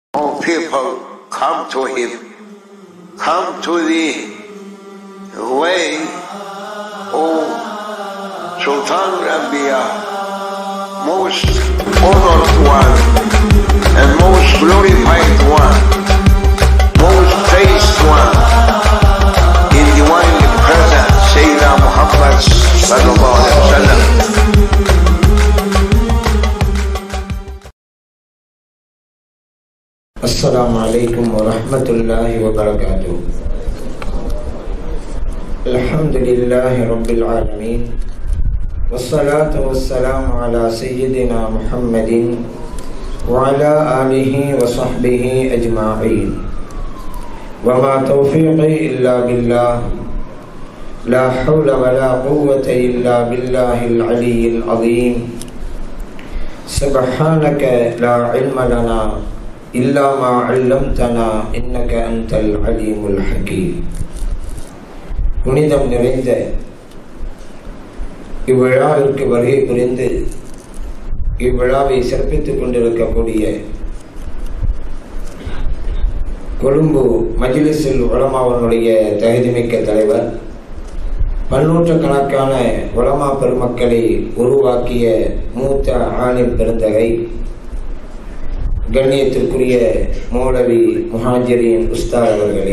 All people come to him, come to the way of Sultan Rabia, most honored one and most glorified one, most praised one in divine presence, Sayyidina Muhammad sallallahu alaihi wasallam. السلام عليكم ورحمة الله وبركاته الحمد لله رب العالمين والصلاة والسلام على سيدنا محمد وعلى آله وصحبه أجمعين وما توفيقي إلا بالله لا حول ولا قوة إلا بالله العلي العظيم سبحانك لا علم لنا إلا ما علمتنا إنك أنت العليم الحكيم புனிதம் நிறைந்த இவ்விழாவிற்கு வருகை புரிந்து இவ்விழாவை சிறப்பித்துக் கொண்டிருக்கக்கூடிய கொழும்பு மஜ்லிஸில் உலமாவனுடைய தகுதிமிக்க தலைவர் பன்னூற்றுக்கணக்கான உலமா பெருமக்களை உருவாக்கிய மூத்த ஆணின் பெருந்தகை கண்ணியத்திற்குரிய மௌலவி முஹாஜரின் உஸ்தாத் அவர்களே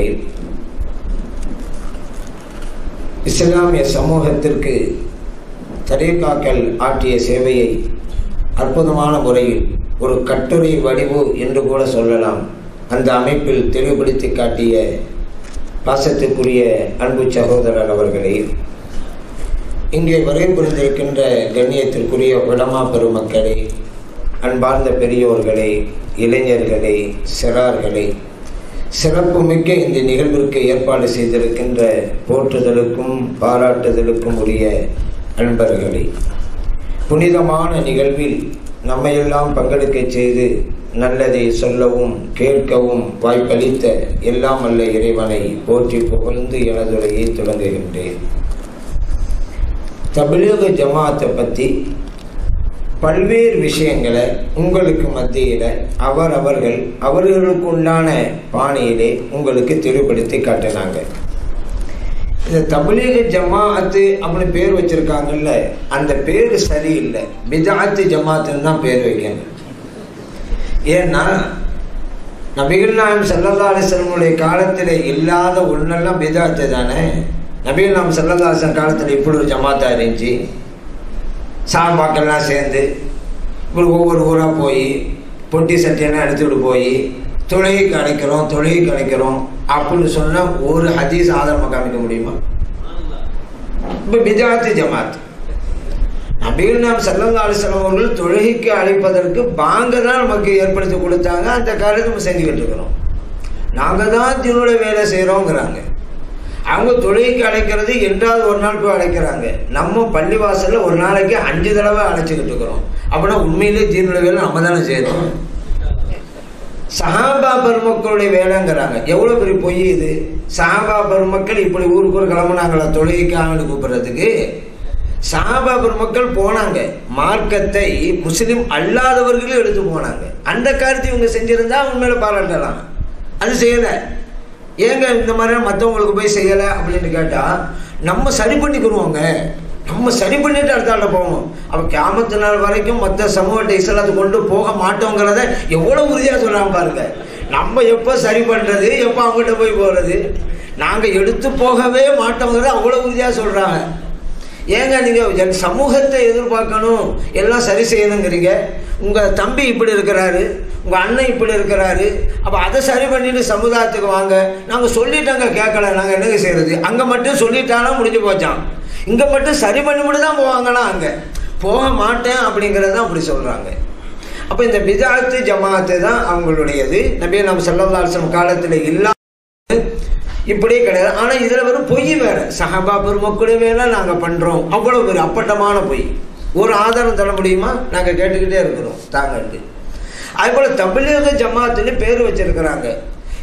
இஸ்லாமிய சமூகத்திற்கு தரீகாக்கள் ஆற்றிய சேவையை அற்புதமான முறையில் ஒரு கட்டுரை வடிவு என்று கூட சொல்லலாம் அந்த அமைப்பில் தெளிவுபடுத்தி காட்டிய பாசத்திற்குரிய அன்பு சகோதரர் அவர்களே இங்கே வருகை புரிந்திருக்கின்ற கண்ணியத்திற்குரிய உடமா பெருமக்களே அன்பார்ந்த பெரியோர்களே இளைஞர்களே சிறார்களே சிறப்பு மிக்க இந்த நிகழ்விற்கு ஏற்பாடு செய்திருக்கின்ற போற்றுதலுக்கும் பாராட்டுதலுக்கும் உரிய அன்பர்களே புனிதமான நிகழ்வில் நம்மையெல்லாம் பங்கெடுக்க செய்து நல்லதை சொல்லவும் கேட்கவும் வாய்ப்பளித்த எல்லாம் அல்ல இறைவனை போற்றி புகழ்ந்து எனதுரையை தொடங்குகின்றேன் தபிலீக ஜமாத்தை பற்றி பல்வேறு விஷயங்களை உங்களுக்கு மத்தியில் அவர் அவர்கள் அவர்களுக்கு உண்டான பாணியிலே உங்களுக்கு தெளிவுபடுத்தி காட்டினாங்க இந்த தபிலீக ஜமாஅத்து அப்படின்னு பேர் வச்சிருக்காங்கல்ல அந்த பேர் சரியில்லை பிதாத்து ஜமாத்துன்னு தான் பேர் வைக்கணும் ஏன்னா நபிகள் நாயம் சல்லல்லா அலிஸ்லமுடைய காலத்தில் இல்லாத ஒன்றெல்லாம் பிதாத்து தானே நபிகள் நாம் சல்லல்லா அலிஸ்லம் காலத்தில் இப்படி ஒரு ஜமாத்தா இருந்துச்சு சாம்பாக்கெல்லாம் சேர்ந்து இப்படி ஒவ்வொரு ஊராக போய் பொட்டி சட்டியெல்லாம் எடுத்துக்கிட்டு போய் தொழுகைக்கு அடைக்கிறோம் தொழுகைக்கு அடைக்கிறோம் அப்படின்னு சொன்னால் ஒரு ஹதீஸ் ஆதாரமாக காமிக்க முடியுமா இப்போ பிஜாத்து ஜமாத் நபீல் நாம் சல்லல்லா அலிஸ்லாம் அவர்கள் தொழுகைக்கு அழைப்பதற்கு பாங்க தான் நமக்கு ஏற்படுத்தி கொடுத்தாங்க அந்த காலத்தை நம்ம செஞ்சுக்கிட்டு இருக்கிறோம் நாங்கள் தான் தீனுடைய வேலை செய்கிறோங்கிறாங்க அவங்க தொழுகைக்கு அழைக்கிறது என்றாவது ஒரு நாள் போய் அழைக்கிறாங்க நம்ம பள்ளிவாசலில் ஒரு நாளைக்கு அஞ்சு தடவை அழைச்சிக்கிட்டு இருக்கிறோம் அப்படின்னா உண்மையிலே தீனுடைய வேலை நம்ம தானே செய்யறோம் சஹாபா பெருமக்களுடைய வேலைங்கிறாங்க எவ்வளோ பெரிய பொய் இது சஹாபா பெருமக்கள் இப்படி ஊருக்கு ஒரு கிளம்புனாங்களா தொழுகைக்கு ஆண்டு கூப்பிடுறதுக்கு சஹாபா பெருமக்கள் போனாங்க மார்க்கத்தை முஸ்லிம் அல்லாதவர்களும் எடுத்து போனாங்க அந்த காரியத்தை இவங்க செஞ்சிருந்தா உண்மையில பாராட்டலாம் அது செய்யலை ஏங்க இந்த மாதிரி மற்றவங்களுக்கு போய் செய்யலை அப்படின்னு கேட்டால் நம்ம சரி பண்ணிக்கிறோங்க நம்ம சரி பண்ணிட்டு அடுத்த ஆள்கிட்ட போவோம் அப்போ கிராமத்து நாள் வரைக்கும் மற்ற சமூகத்தை இஸ்லாத்தை கொண்டு போக மாட்டோங்கிறத எவ்வளோ உறுதியாக சொல்கிறாங்க பாருங்க நம்ம எப்போ சரி பண்ணுறது எப்போ அவங்ககிட்ட போய் போகிறது நாங்கள் எடுத்து போகவே மாட்டோங்கிறத அவ்வளோ உறுதியாக சொல்கிறாங்க ஏங்க நீங்கள் என் சமூகத்தை எதிர்பார்க்கணும் எல்லாம் சரி செய்யணுங்கிறீங்க உங்கள் தம்பி இப்படி இருக்கிறாரு உங்கள் அண்ணன் இப்படி இருக்கிறாரு அப்போ அதை சரி பண்ணிட்டு சமுதாயத்துக்கு வாங்க நாங்கள் சொல்லிட்டாங்க கேட்கல நாங்கள் என்னங்க செய்கிறது அங்கே மட்டும் சொல்லிட்டாலும் முடிஞ்சு போச்சான் இங்கே மட்டும் சரி பண்ணிவிட்டு தான் போவாங்கன்னா அங்கே போக மாட்டேன் அப்படிங்கிறத அப்படி சொல்கிறாங்க அப்போ இந்த பிஜாத்து ஜமாத்து தான் அவங்களுடையது நபி நம்ம செல்லல்லாசம் காலத்தில் இல்லாம இப்படியே கிடையாது ஆனால் இதில் வெறும் பொய் வேற சஹபா பெருமக்களும் வேலை நாங்கள் பண்ணுறோம் அவ்வளோ ஒரு அப்பட்டமான பொய் ஒரு ஆதாரம் தர முடியுமா நாங்கள் கேட்டுக்கிட்டே இருக்கிறோம் தாங்கட்டு அதுபோல் தமிழக ஜமாத்துன்னு பேர் வச்சிருக்கிறாங்க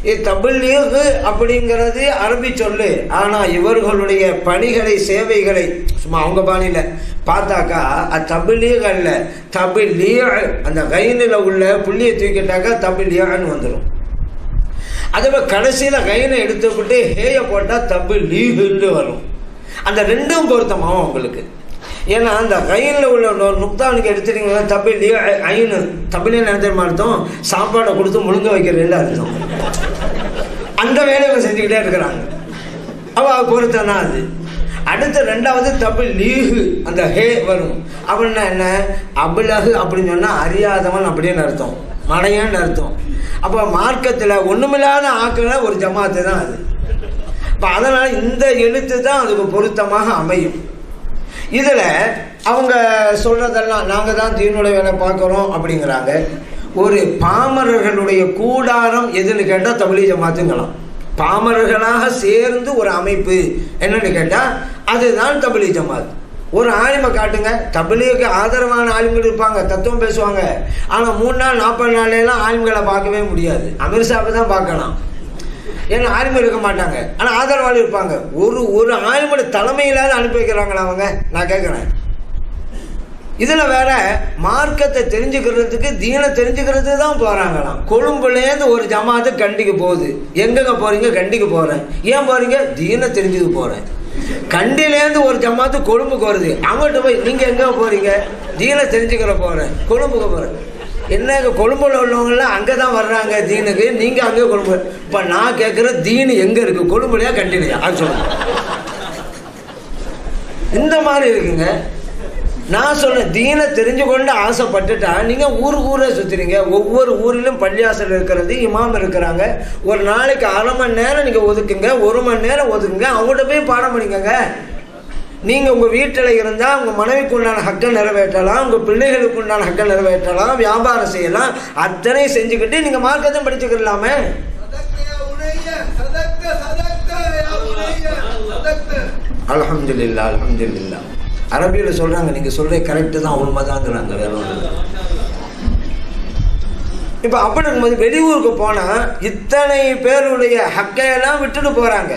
இது தபிலீகு அப்படிங்கிறது அரபி சொல்லு ஆனால் இவர்களுடைய பணிகளை சேவைகளை சும்மா அவங்க பாணியில் பார்த்தாக்கா அது தபிலீக் அல்ல தபிலீ அந்த கைனில் உள்ள புள்ளியை தூக்கிட்டாக்கா தபிலியான்னு வந்துடும் அதே மாதிரி கடைசியில் கைனை எடுத்துக்கிட்டு ஹேயை போட்டால் தபு லீகுன்னு வரும் அந்த ரெண்டும் பொருத்தமாகும் உங்களுக்கு ஏன்னா அந்த கையில் உள்ள நு- நுக்தானுக்கு எடுத்துட்டீங்கன்னா தபி லீ ஐனு தமிழே நினைத்த அர்த்தம் சாப்பாடை கொடுத்து முழுங்க வைக்கிறேன்னு அர்த்தம் அந்த வேலையை இவங்க செஞ்சுக்கிட்டே இருக்கிறாங்க அவ பொருத்தம் தான் அது அடுத்து ரெண்டாவது தப்பு லீகு அந்த ஹே வரும் அப்படின்னா என்ன அபிலகு அப்படின்னு சொன்னால் அறியாதவன் அப்படின்னு அர்த்தம் மடையான்னு அர்த்தம் அப்போ மார்க்கத்தில் ஒன்றுமில்லாத ஆக்கிற ஒரு ஜமாத்து தான் அது அப்போ அதனால் இந்த எழுத்து தான் அதுக்கு பொருத்தமாக அமையும் இதில் அவங்க சொல்கிறதெல்லாம் நாங்கள் தான் தீனுடைய வேலை பார்க்குறோம் அப்படிங்கிறாங்க ஒரு பாமரர்களுடைய கூடாரம் எதுன்னு கேட்டால் தமிழ் ஜமாத்துங்களாம் பாமரர்களாக சேர்ந்து ஒரு அமைப்பு என்னன்னு கேட்டால் அதுதான் தபிலி ஜமாத் ஒரு ஆலிமை காட்டுங்க தபிலிக்கு ஆதரவான ஆலிம்கள் இருப்பாங்க தத்துவம் பேசுவாங்க ஆனால் மூணு நாள் நாற்பது நாள்லாம் ஆலிம்களை பார்க்கவே முடியாது அமிர்ஷாவை தான் பார்க்கலாம் ஏன்னா ஆலிம் இருக்க மாட்டாங்க ஆனால் ஆதரவாளி இருப்பாங்க ஒரு ஒரு ஆலிமோட தலைமையிலாவது அனுப்பி வைக்கிறாங்களா அவங்க நான் கேட்குறேன் இதில் வேற மார்க்கத்தை தெரிஞ்சுக்கிறதுக்கு தீனை தெரிஞ்சுக்கிறது தான் போகிறாங்களாம் கொழும்புலேருந்து ஒரு ஜமாத்து கண்டிக்கு போகுது எங்கெங்க போகிறீங்க கண்டிக்கு போகிறேன் ஏன் போகிறீங்க தீனை தெரிஞ்சுக்க போகிறேன் கண்டிலேருந்து ஒரு ஜமாத்து கொழும்புக்கு வருது அவங்கள்ட்ட போய் நீங்கள் எங்கே போகிறீங்க தீனை தெரிஞ்சுக்கிற போகிறேன் கொழும்புக்கு போகிறேன் என்னங்க கொழும்புல உள்ளவங்களாம் அங்கே தான் வர்றாங்க தீனுக்கு நீங்கள் அங்கே கொழும்பு இப்போ நான் கேட்குற தீனு எங்கே இருக்குது கொழும்புலையா கண்டிலையா அது சொல்லுங்க இந்த மாதிரி இருக்குங்க நான் சொன்னேன் தீனை தெரிஞ்சு கொண்டு ஆசைப்பட்டுட்டா நீங்கள் ஊர் ஊரை சுற்றுறீங்க ஒவ்வொரு ஊரிலும் பள்ளியாசல் இருக்கிறது இமாம் இருக்கிறாங்க ஒரு நாளைக்கு அரை மணி நேரம் நீங்கள் ஒதுக்குங்க ஒரு மணி நேரம் ஒதுக்குங்க அவங்கள்ட்ட போய் பாடம் பண்ணிக்கங்க நீங்கள் உங்கள் வீட்டில் இருந்தால் உங்கள் மனைவிக்கு உண்டான ஹக்கை நிறைவேற்றலாம் உங்கள் பிள்ளைகளுக்கு உண்டான ஹக்கை நிறைவேற்றலாம் வியாபாரம் செய்யலாம் அத்தனை செஞ்சுக்கிட்டு நீங்கள் மார்க்கத்தை படிச்சுக்கிடலாமே صدقت يا بني صدقت صدقت يا بني صدقت அல்ஹம்துலில்லா அல்ஹம்துலில்லா அரபியில் சொல்கிறாங்க நீங்கள் சொல்கிற கரெக்டு தான் உண்மைதாங்கிறாங்க வேற ஒன்றும் இல்லை இப்போ அப்படி இருக்கும்போது வெளியூருக்கு போனால் இத்தனை பேருடைய ஹக்கையெல்லாம் விட்டுட்டு போகிறாங்க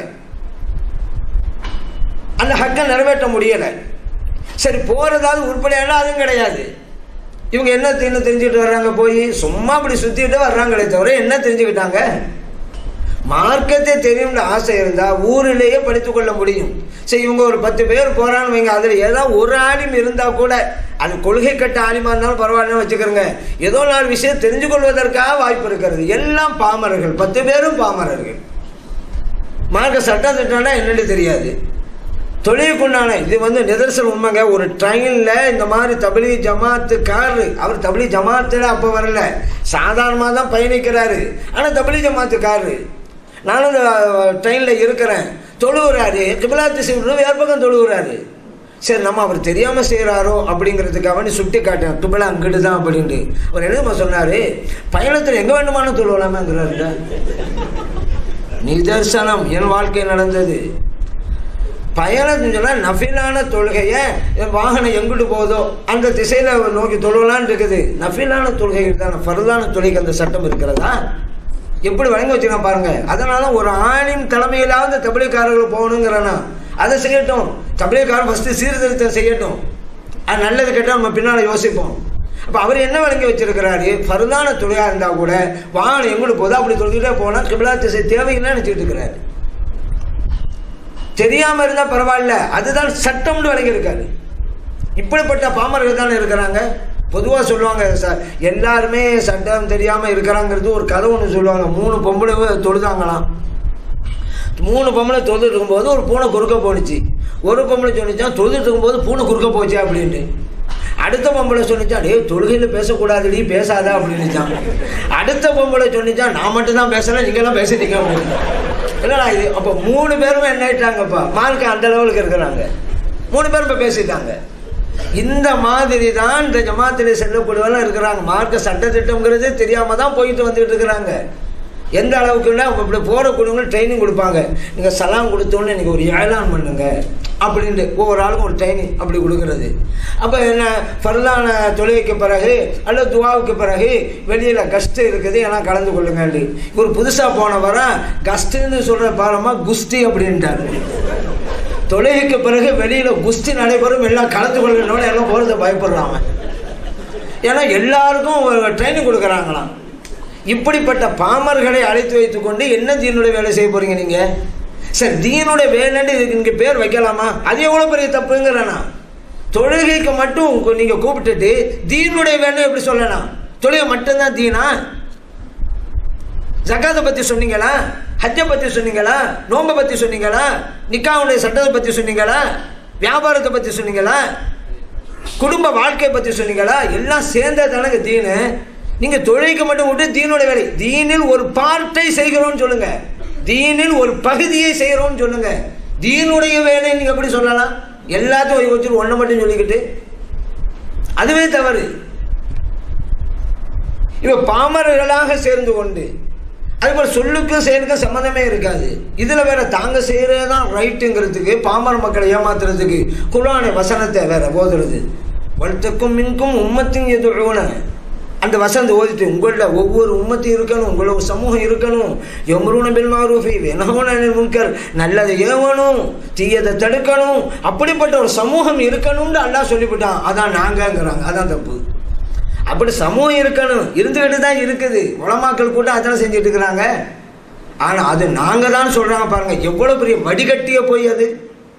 அந்த ஹக்கை நிறைவேற்ற முடியலை சரி போகிறதாவது உருப்படியான அதுவும் கிடையாது இவங்க என்ன என்ன தெரிஞ்சுட்டு வர்றாங்க போய் சும்மா அப்படி சுற்றிட்டு வர்றாங்களே தவிர என்ன தெரிஞ்சுக்கிட்டாங்க மார்க்கத்தை தெரியும்னு ஆசை இருந்தால் ஊரிலேயே படித்துக் கொள்ள முடியும் சரி இவங்க ஒரு பத்து பேர் போகிறான்னு வைங்க அதில் ஏதாவது ஒரு ஆலிம் இருந்தால் கூட அது கொள்கை கட்ட ஆலிமா இருந்தாலும் பரவாயில்லன்னு வச்சுக்கிறோங்க ஏதோ நாலு விஷயம் தெரிஞ்சு கொள்வதற்காக வாய்ப்பு இருக்கிறது எல்லாம் பாமரர்கள் பத்து பேரும் பாமரர்கள் மார்க்க சட்டம் திட்டம்னா என்னன்னு தெரியாது தொழிலுக்குண்டான இது வந்து நிதர்சனம் உண்மைங்க ஒரு ட்ரெயினில் இந்த மாதிரி தபிலி ஜமாத்து காரு அவர் தபிலி ஜமாத்தில் அப்போ வரல சாதாரணமாக தான் பயணிக்கிறாரு ஆனால் தபிலி ஜமாத்து காரு நானும் இந்த ட்ரெயினில் இருக்கிறேன் தொழுகிறாரு கிபிலா திசை வேறு பக்கம் தொழுகிறாரு சரி நம்ம அவர் தெரியாமல் செய்கிறாரோ அப்படிங்கிறதுக்காக வேண்டி சுட்டி காட்டேன் கிபிலா அங்கிட்டு தான் அப்படின்ட்டு அவர் என்னமா சொன்னார் பயணத்தில் எங்கே வேண்டுமானு தொழுவலாமேங்கிறாருங்க நிதர்சனம் என் வாழ்க்கையில் நடந்தது பயணம் சொன்னால் நஃபிலான தொழுகையை என் வாகனம் எங்கிட்டு போதோ அந்த திசையில் நோக்கி தொழுவலான்னு இருக்குது நஃபிலான தொழுகைகள் தான் ஃபர்தான தொழுகை அந்த சட்டம் இருக்கிறதா எப்படி வழங்கி வச்சுருக்கான் பாருங்க அதனால ஒரு ஆணின் தலைமையிலாவது தபிலிக்காரர்கள் போகணுங்கிறனா அதை செய்யட்டும் தபிலிக்காரன் ஃபஸ்ட்டு சீர்திருத்தம் செய்யட்டும் அது நல்லது கேட்டால் நம்ம பின்னால் யோசிப்போம் அப்போ அவர் என்ன வழங்கி வச்சிருக்கிறாரு ஃபர்தான தொழிலாக இருந்தால் கூட வாகனம் எங்கிட்டு போதோ அப்படி தொழுதுகிட்டே போனால் கிபிலா திசை தேவையில்லைன்னு நினச்சிட்டு இருக்கிறாரு தெரியாம இருந்தா பரவாயில்ல அதுதான் சட்டம்னு வழங்கியிருக்காரு இப்படிப்பட்ட பாமரர்கள் தானே இருக்கிறாங்க பொதுவாக சொல்லுவாங்க சார் எல்லாருமே சட்டம் தெரியாமல் இருக்கிறாங்கிறது ஒரு கதை ஒன்று சொல்லுவாங்க மூணு பொம்பளை தொழுதாங்களாம் மூணு பொம்பளை தொழுதுட்டு இருக்கும்போது ஒரு பூனை குறுக்க போணுச்சு ஒரு பொம்பளை சொன்னிச்சான் தொழுதுட்டு இருக்கும்போது பூனை குறுக்க போச்சு அப்படின்ட்டு அடுத்த பொம்பளை சொன்னிச்சா டே தொழுகையில் பேசக்கூடாதுடி பேசாத அப்படின்னுச்சான் அடுத்த பொம்பளை சொன்னிச்சான் நான் மட்டும் தான் பேசுகிறேன் நீங்களாம் பேசிட்டீங்க அப்படின்னு இல்லைடா இது அப்போ மூணு பேருமே என்ன ஆயிட்டாங்கப்பா மார்க் அந்த லெவலுக்கு இருக்கிறாங்க மூணு பேரும் இப்போ பேசிட்டாங்க இந்த மாதிரி தான் இந்த ஜமாத்தில் செல்லக்கூடியவெல்லாம் இருக்கிறாங்க மார்க்க சட்டத்திட்டம்ங்கிறதே தெரியாமல் தான் போயிட்டு வந்துட்டு இருக்கிறாங்க எந்த அளவுக்குன்னா இப்படி போகிற குடும்பங்கள் ட்ரைனிங் கொடுப்பாங்க நீங்கள் சலாம் கொடுத்தோன்னே நீங்கள் ஒரு ஏழான் பண்ணுங்க அப்படின்ட்டு ஒவ்வொரு ஆளுக்கும் ஒரு ட்ரைனிங் அப்படி கொடுக்கறது அப்போ என்ன ஃபர்லான தொழுகைக்கு பிறகு அல்லது துவாவுக்கு பிறகு வெளியில் கஸ்ட் இருக்குது ஏன்னா கலந்து கொள்ளுங்கண்டு இவர் புதுசாக போனவர கஸ்ட்டுன்னு சொல்கிற பாரமாக குஸ்தி அப்படின்ட்டார் தொழுகைக்கு பிறகு வெளியில் குஸ்தி நடைபெறும் எல்லாம் கலந்து கொள்கிறனோட எல்லாம் போகிறத பயப்படுறான் அவன். ஏன்னா எல்லாருக்கும் ட்ரைனிங் கொடுக்குறாங்களாம் இப்படிப்பட்ட பாமர்களை அழைத்து வைத்துக்கொண்டு என்ன தீனுடைய வேலை செய்ய போறீங்க நீங்க சரி தீனுடைய வேலைன்னு இதுக்கு இங்கே பேர் வைக்கலாமா அது எவ்வளோ பெரிய தப்புங்கிறேனா தொழுகைக்கு மட்டும் உங்க- நீங்க கூப்பிட்டுட்டு தீனுடைய வேலை எப்படி சொல்லலாம் தொழுகை மட்டும்தான் தீனா ஜக்காத்தை பற்றி சொன்னீங்களா ஹஜ்ஜை பற்றி சொன்னீங்களா நோம்பை பற்றி சொன்னீங்களா நிக்காவுடைய சட்டத்தை பற்றி சொன்னீங்களா வியாபாரத்தை பற்றி சொன்னீங்களா குடும்ப வாழ்க்கை பற்றி சொன்னீங்களா எல்லாம் சேர்ந்த தானங்க தீனு நீங்கள் தொழிலுக்கு மட்டும் விட்டு தீனோட வேலை தீனில் ஒரு பார்ட்டை செய்கிறோம்னு சொல்லுங்க தீனில் ஒரு பகுதியை செய்கிறோம்னு சொல்லுங்க தீனுடைய வேலை நீங்கள் எப்படி சொல்லலாம் எல்லாத்தையும் வச்சுட்டு ஒன்றை மட்டும் சொல்லிக்கிட்டு அதுவே தவறு இவ பாமரர்களாக சேர்ந்து கொண்டு அதுபோல் சொல்லுக்கும் செயலுக்கும் சம்மந்தமே இருக்காது இதில் வேற தாங்க செய்கிறது தான் ரைட்டுங்கிறதுக்கு பாமர மக்களை ஏமாத்துறதுக்கு குரானை வசனத்தை வேற ஓதுறது வளர்த்துக்கும் மின்கும் உம்மத்தின் எதுன அந்த வசனத்தை ஓதிட்டு உங்களில் ஒவ்வொரு உம்மத்தையும் இருக்கணும் உங்களோட ஒரு சமூகம் இருக்கணும் எமருன பில் மாரூஃபி வெனகோன முன்கர் நல்லதை ஏவணும் தீயதை தடுக்கணும் அப்படிப்பட்ட ஒரு சமூகம் இருக்கணும்னு அல்லாஹ் சொல்லிவிட்டான் அதான் நாங்கங்கிறாங்க அதான் தப்பு அப்படி சமூகம் இருக்கணும் இருந்துகிட்டு தான் இருக்குது உலமாக்கள் கூட அதான் செஞ்சுட்டு இருக்கிறாங்க ஆனால் அது நாங்கள் தான் சொல்கிறாங்க பாருங்க எவ்வளோ பெரிய வடிகட்டிய போய் அது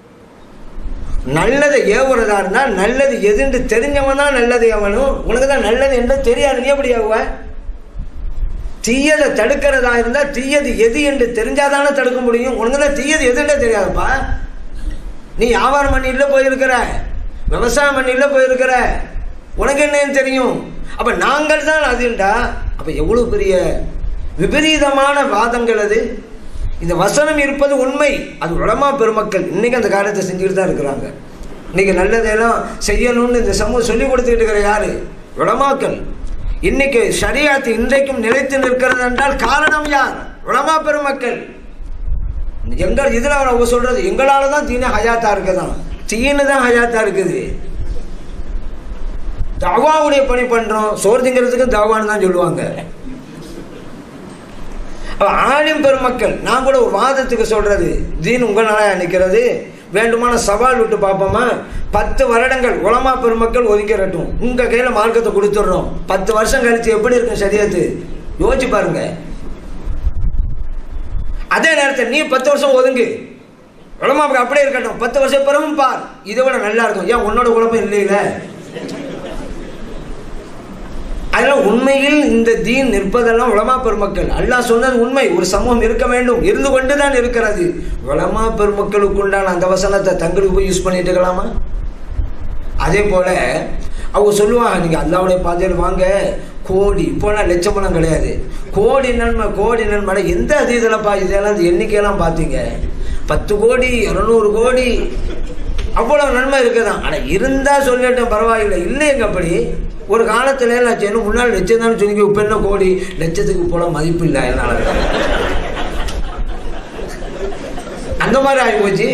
நல்லதை ஏவுறதா இருந்தால் நல்லது எதுன்னு தெரிஞ்சவன் தான் நல்லது ஏவணும் உனக்கு தான் நல்லது என்று தெரியாது நீ எப்படி ஏவுவ தீயதை தடுக்கிறதா இருந்தால் தீயது எது என்று தெரிஞ்சாதானே தடுக்க முடியும் உனக்கு தான் தீயது எதுன்னே தெரியாதுப்பா நீ வியாபாரம் பண்ணில போயிருக்கிற விவசாயம் பண்ணில போயிருக்கிற உனக்கு என்னன்னு தெரியும் அப்ப நாங்கள் தான் அதுண்டா அப்ப எவ்வளவு பெரிய விபரீதமான வாதங்கள் அது இந்த வசனம் இருப்பது உண்மை அது உலமா பெருமக்கள் இன்னைக்கு அந்த காரியத்தை செஞ்சுட்டு தான் இருக்கிறாங்க இன்னைக்கு நல்லதெல்லாம் செய்யணும்னு இந்த சமூகம் சொல்லி கொடுத்துக்கிட்டு இருக்கிற யாரு உலமாக்கள் இன்னைக்கு ஷரியாத்து இன்றைக்கும் நிலைத்து நிற்கிறது என்றால் காரணம் யார் உலமா பெருமக்கள் எங்கள் இதில் அவங்க சொல்றது எங்களால தான் தீன ஹயாத்தா இருக்குதான் தீனு தான் ஹயாத்தா இருக்குது தவாவுடைய பணி பண்றோம் சோறு திங்கிறதுக்கு தவான்னு தான் சொல்லுவாங்க அப்ப ஆலிம் பெருமக்கள் நான் கூட ஒரு வாதத்துக்கு சொல்றது தீன் உங்களால நிற்கிறது வேண்டுமான சவால் விட்டு பார்ப்போமா பத்து வருடங்கள் உலமா பெருமக்கள் ஒதுக்கிறட்டும் உங்க கையில மார்க்கத்தை கொடுத்துடுறோம் பத்து வருஷம் கழிச்சு எப்படி இருக்கும் சரியத்து யோசிச்சு பாருங்க அதே நேரத்தில் நீ பத்து வருஷம் ஒதுங்கு உலமாவுக்கு அப்படியே இருக்கட்டும் பத்து வருஷம் பிறகும் பார் இதை விட நல்லா இருக்கும் ஏன் உன்னோட குழப்பம் இல்லையில அதனால் உண்மையில் இந்த தீன் நிற்பதெல்லாம் உலமா பெருமக்கள் அல்லாஹ் சொன்னது உண்மை ஒரு சமூகம் இருக்க வேண்டும் இருந்து கொண்டு தான் இருக்கிறது உலமா பெருமக்களுக்கு உண்டான அந்த வசனத்தை தங்களுக்கு போய் யூஸ் பண்ணிட்டு இருக்கலாமா அதே போல அவங்க சொல்லுவாங்க நீங்க அல்லாவுடைய பாதையில் வாங்க கோடி இப்போலாம் லட்சமெல்லாம் கிடையாது கோடி நன்மை கோடி நன்மை எந்த அதீதலப்பா இதெல்லாம் இந்த எண்ணிக்கையெல்லாம் பார்த்தீங்க பத்து கோடி இருநூறு கோடி அவ்வளோ நன்மை இருக்குதான் ஆனால் இருந்தால் சொல்லட்டும் பரவாயில்லை இல்லைங்க அப்படி ஒரு காலத்துல நான் செய்யணும் முன்னாடி லட்சம் தான் சொல்லி இப்போ என்ன கோடி லட்சத்துக்கு போல மதிப்பு இல்லை என்னால் அந்த மாதிரி ஆகி போச்சு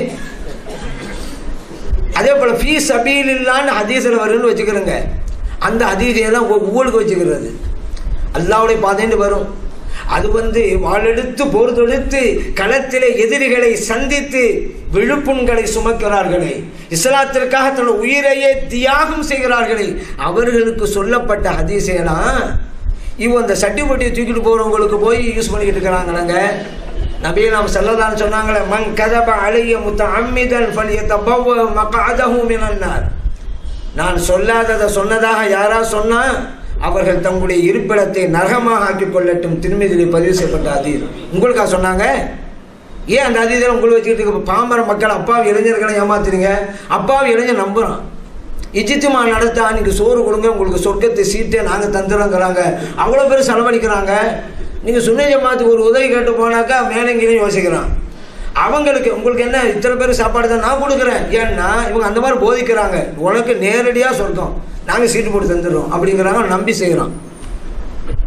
அதே போல் ஃபீ சபீல் இல்லான்னு ஹதீஸில் வரும்னு வச்சுக்கிறோங்க அந்த ஹதீஸையெல்லாம் ஊருக்கு வச்சுக்கிறது அல்லாவுடைய பாதைன்னு வரும் அது வந்து வாழெடுத்து போர் தொடுத்து களத்திலே எதிரிகளை சந்தித்து விழுப்புண்களை சுமக்கிறார்களே இஸ்லாத்திற்காக தன் உயிரையே தியாகம் செய்கிறார்களே அவர்களுக்கு சொல்லப்பட்ட ஹதீஸையெல்லாம் இவன் அந்த சட்டிப்பட்டியை தூக்கிட்டு போகிறவங்களுக்கு போய் யூஸ் பண்ணிக்கிட்டு இருக்கிறாங்களாங்க நபியை நாம் செல்லலான்னு சொன்னாங்களே மங் கதப அலைய முத்த அம்மிதன் பலியத்த பவ்வ மகாதஹு மினன்னார் நான் சொல்லாததை சொன்னதாக யாரா சொன்னா அவர்கள் தங்களுடைய இருப்பிடத்தை நரகமாக ஆக்கிக் கொள்ளட்டும் திருமதியில் பதிவு செய்யப்பட்ட அதீர் உங்களுக்கா சொன்னாங்க ஏன் அந்த அதீதம் உங்களுக்கு வச்சுக்கிட்டு இருக்க பாமர மக்கள் அப்பாவி இளைஞர்களை ஏமாத்துறீங்க அப்பாவி இளைஞர் நம்புறான் இஜித்துமா நடத்தா நீங்க சோறு கொடுங்க உங்களுக்கு சொர்க்கத்தை சீட்டே நாங்கள் தந்துடுறோங்கிறாங்க அவ்வளோ பேர் செலவழிக்கிறாங்க நீங்கள் சுன்னை ஜமாத்துக்கு ஒரு உதவி கேட்டு போனாக்கா மேலங்கிலையும் யோசிக்கிறான் அவங்களுக்கு உங்களுக்கு என்ன இத்தனை பேர் சாப்பாடு தான் நான் கொடுக்குறேன் ஏன்னா இவங்க அந்த மாதிரி போதிக்கிறாங்க உனக்கு நேரடியாக சொர்க்கம் நாங்கள் சீட்டு போட்டு தந்துடுறோம் அப்படிங்கிறாங்க நம்பி செய்கிறோம்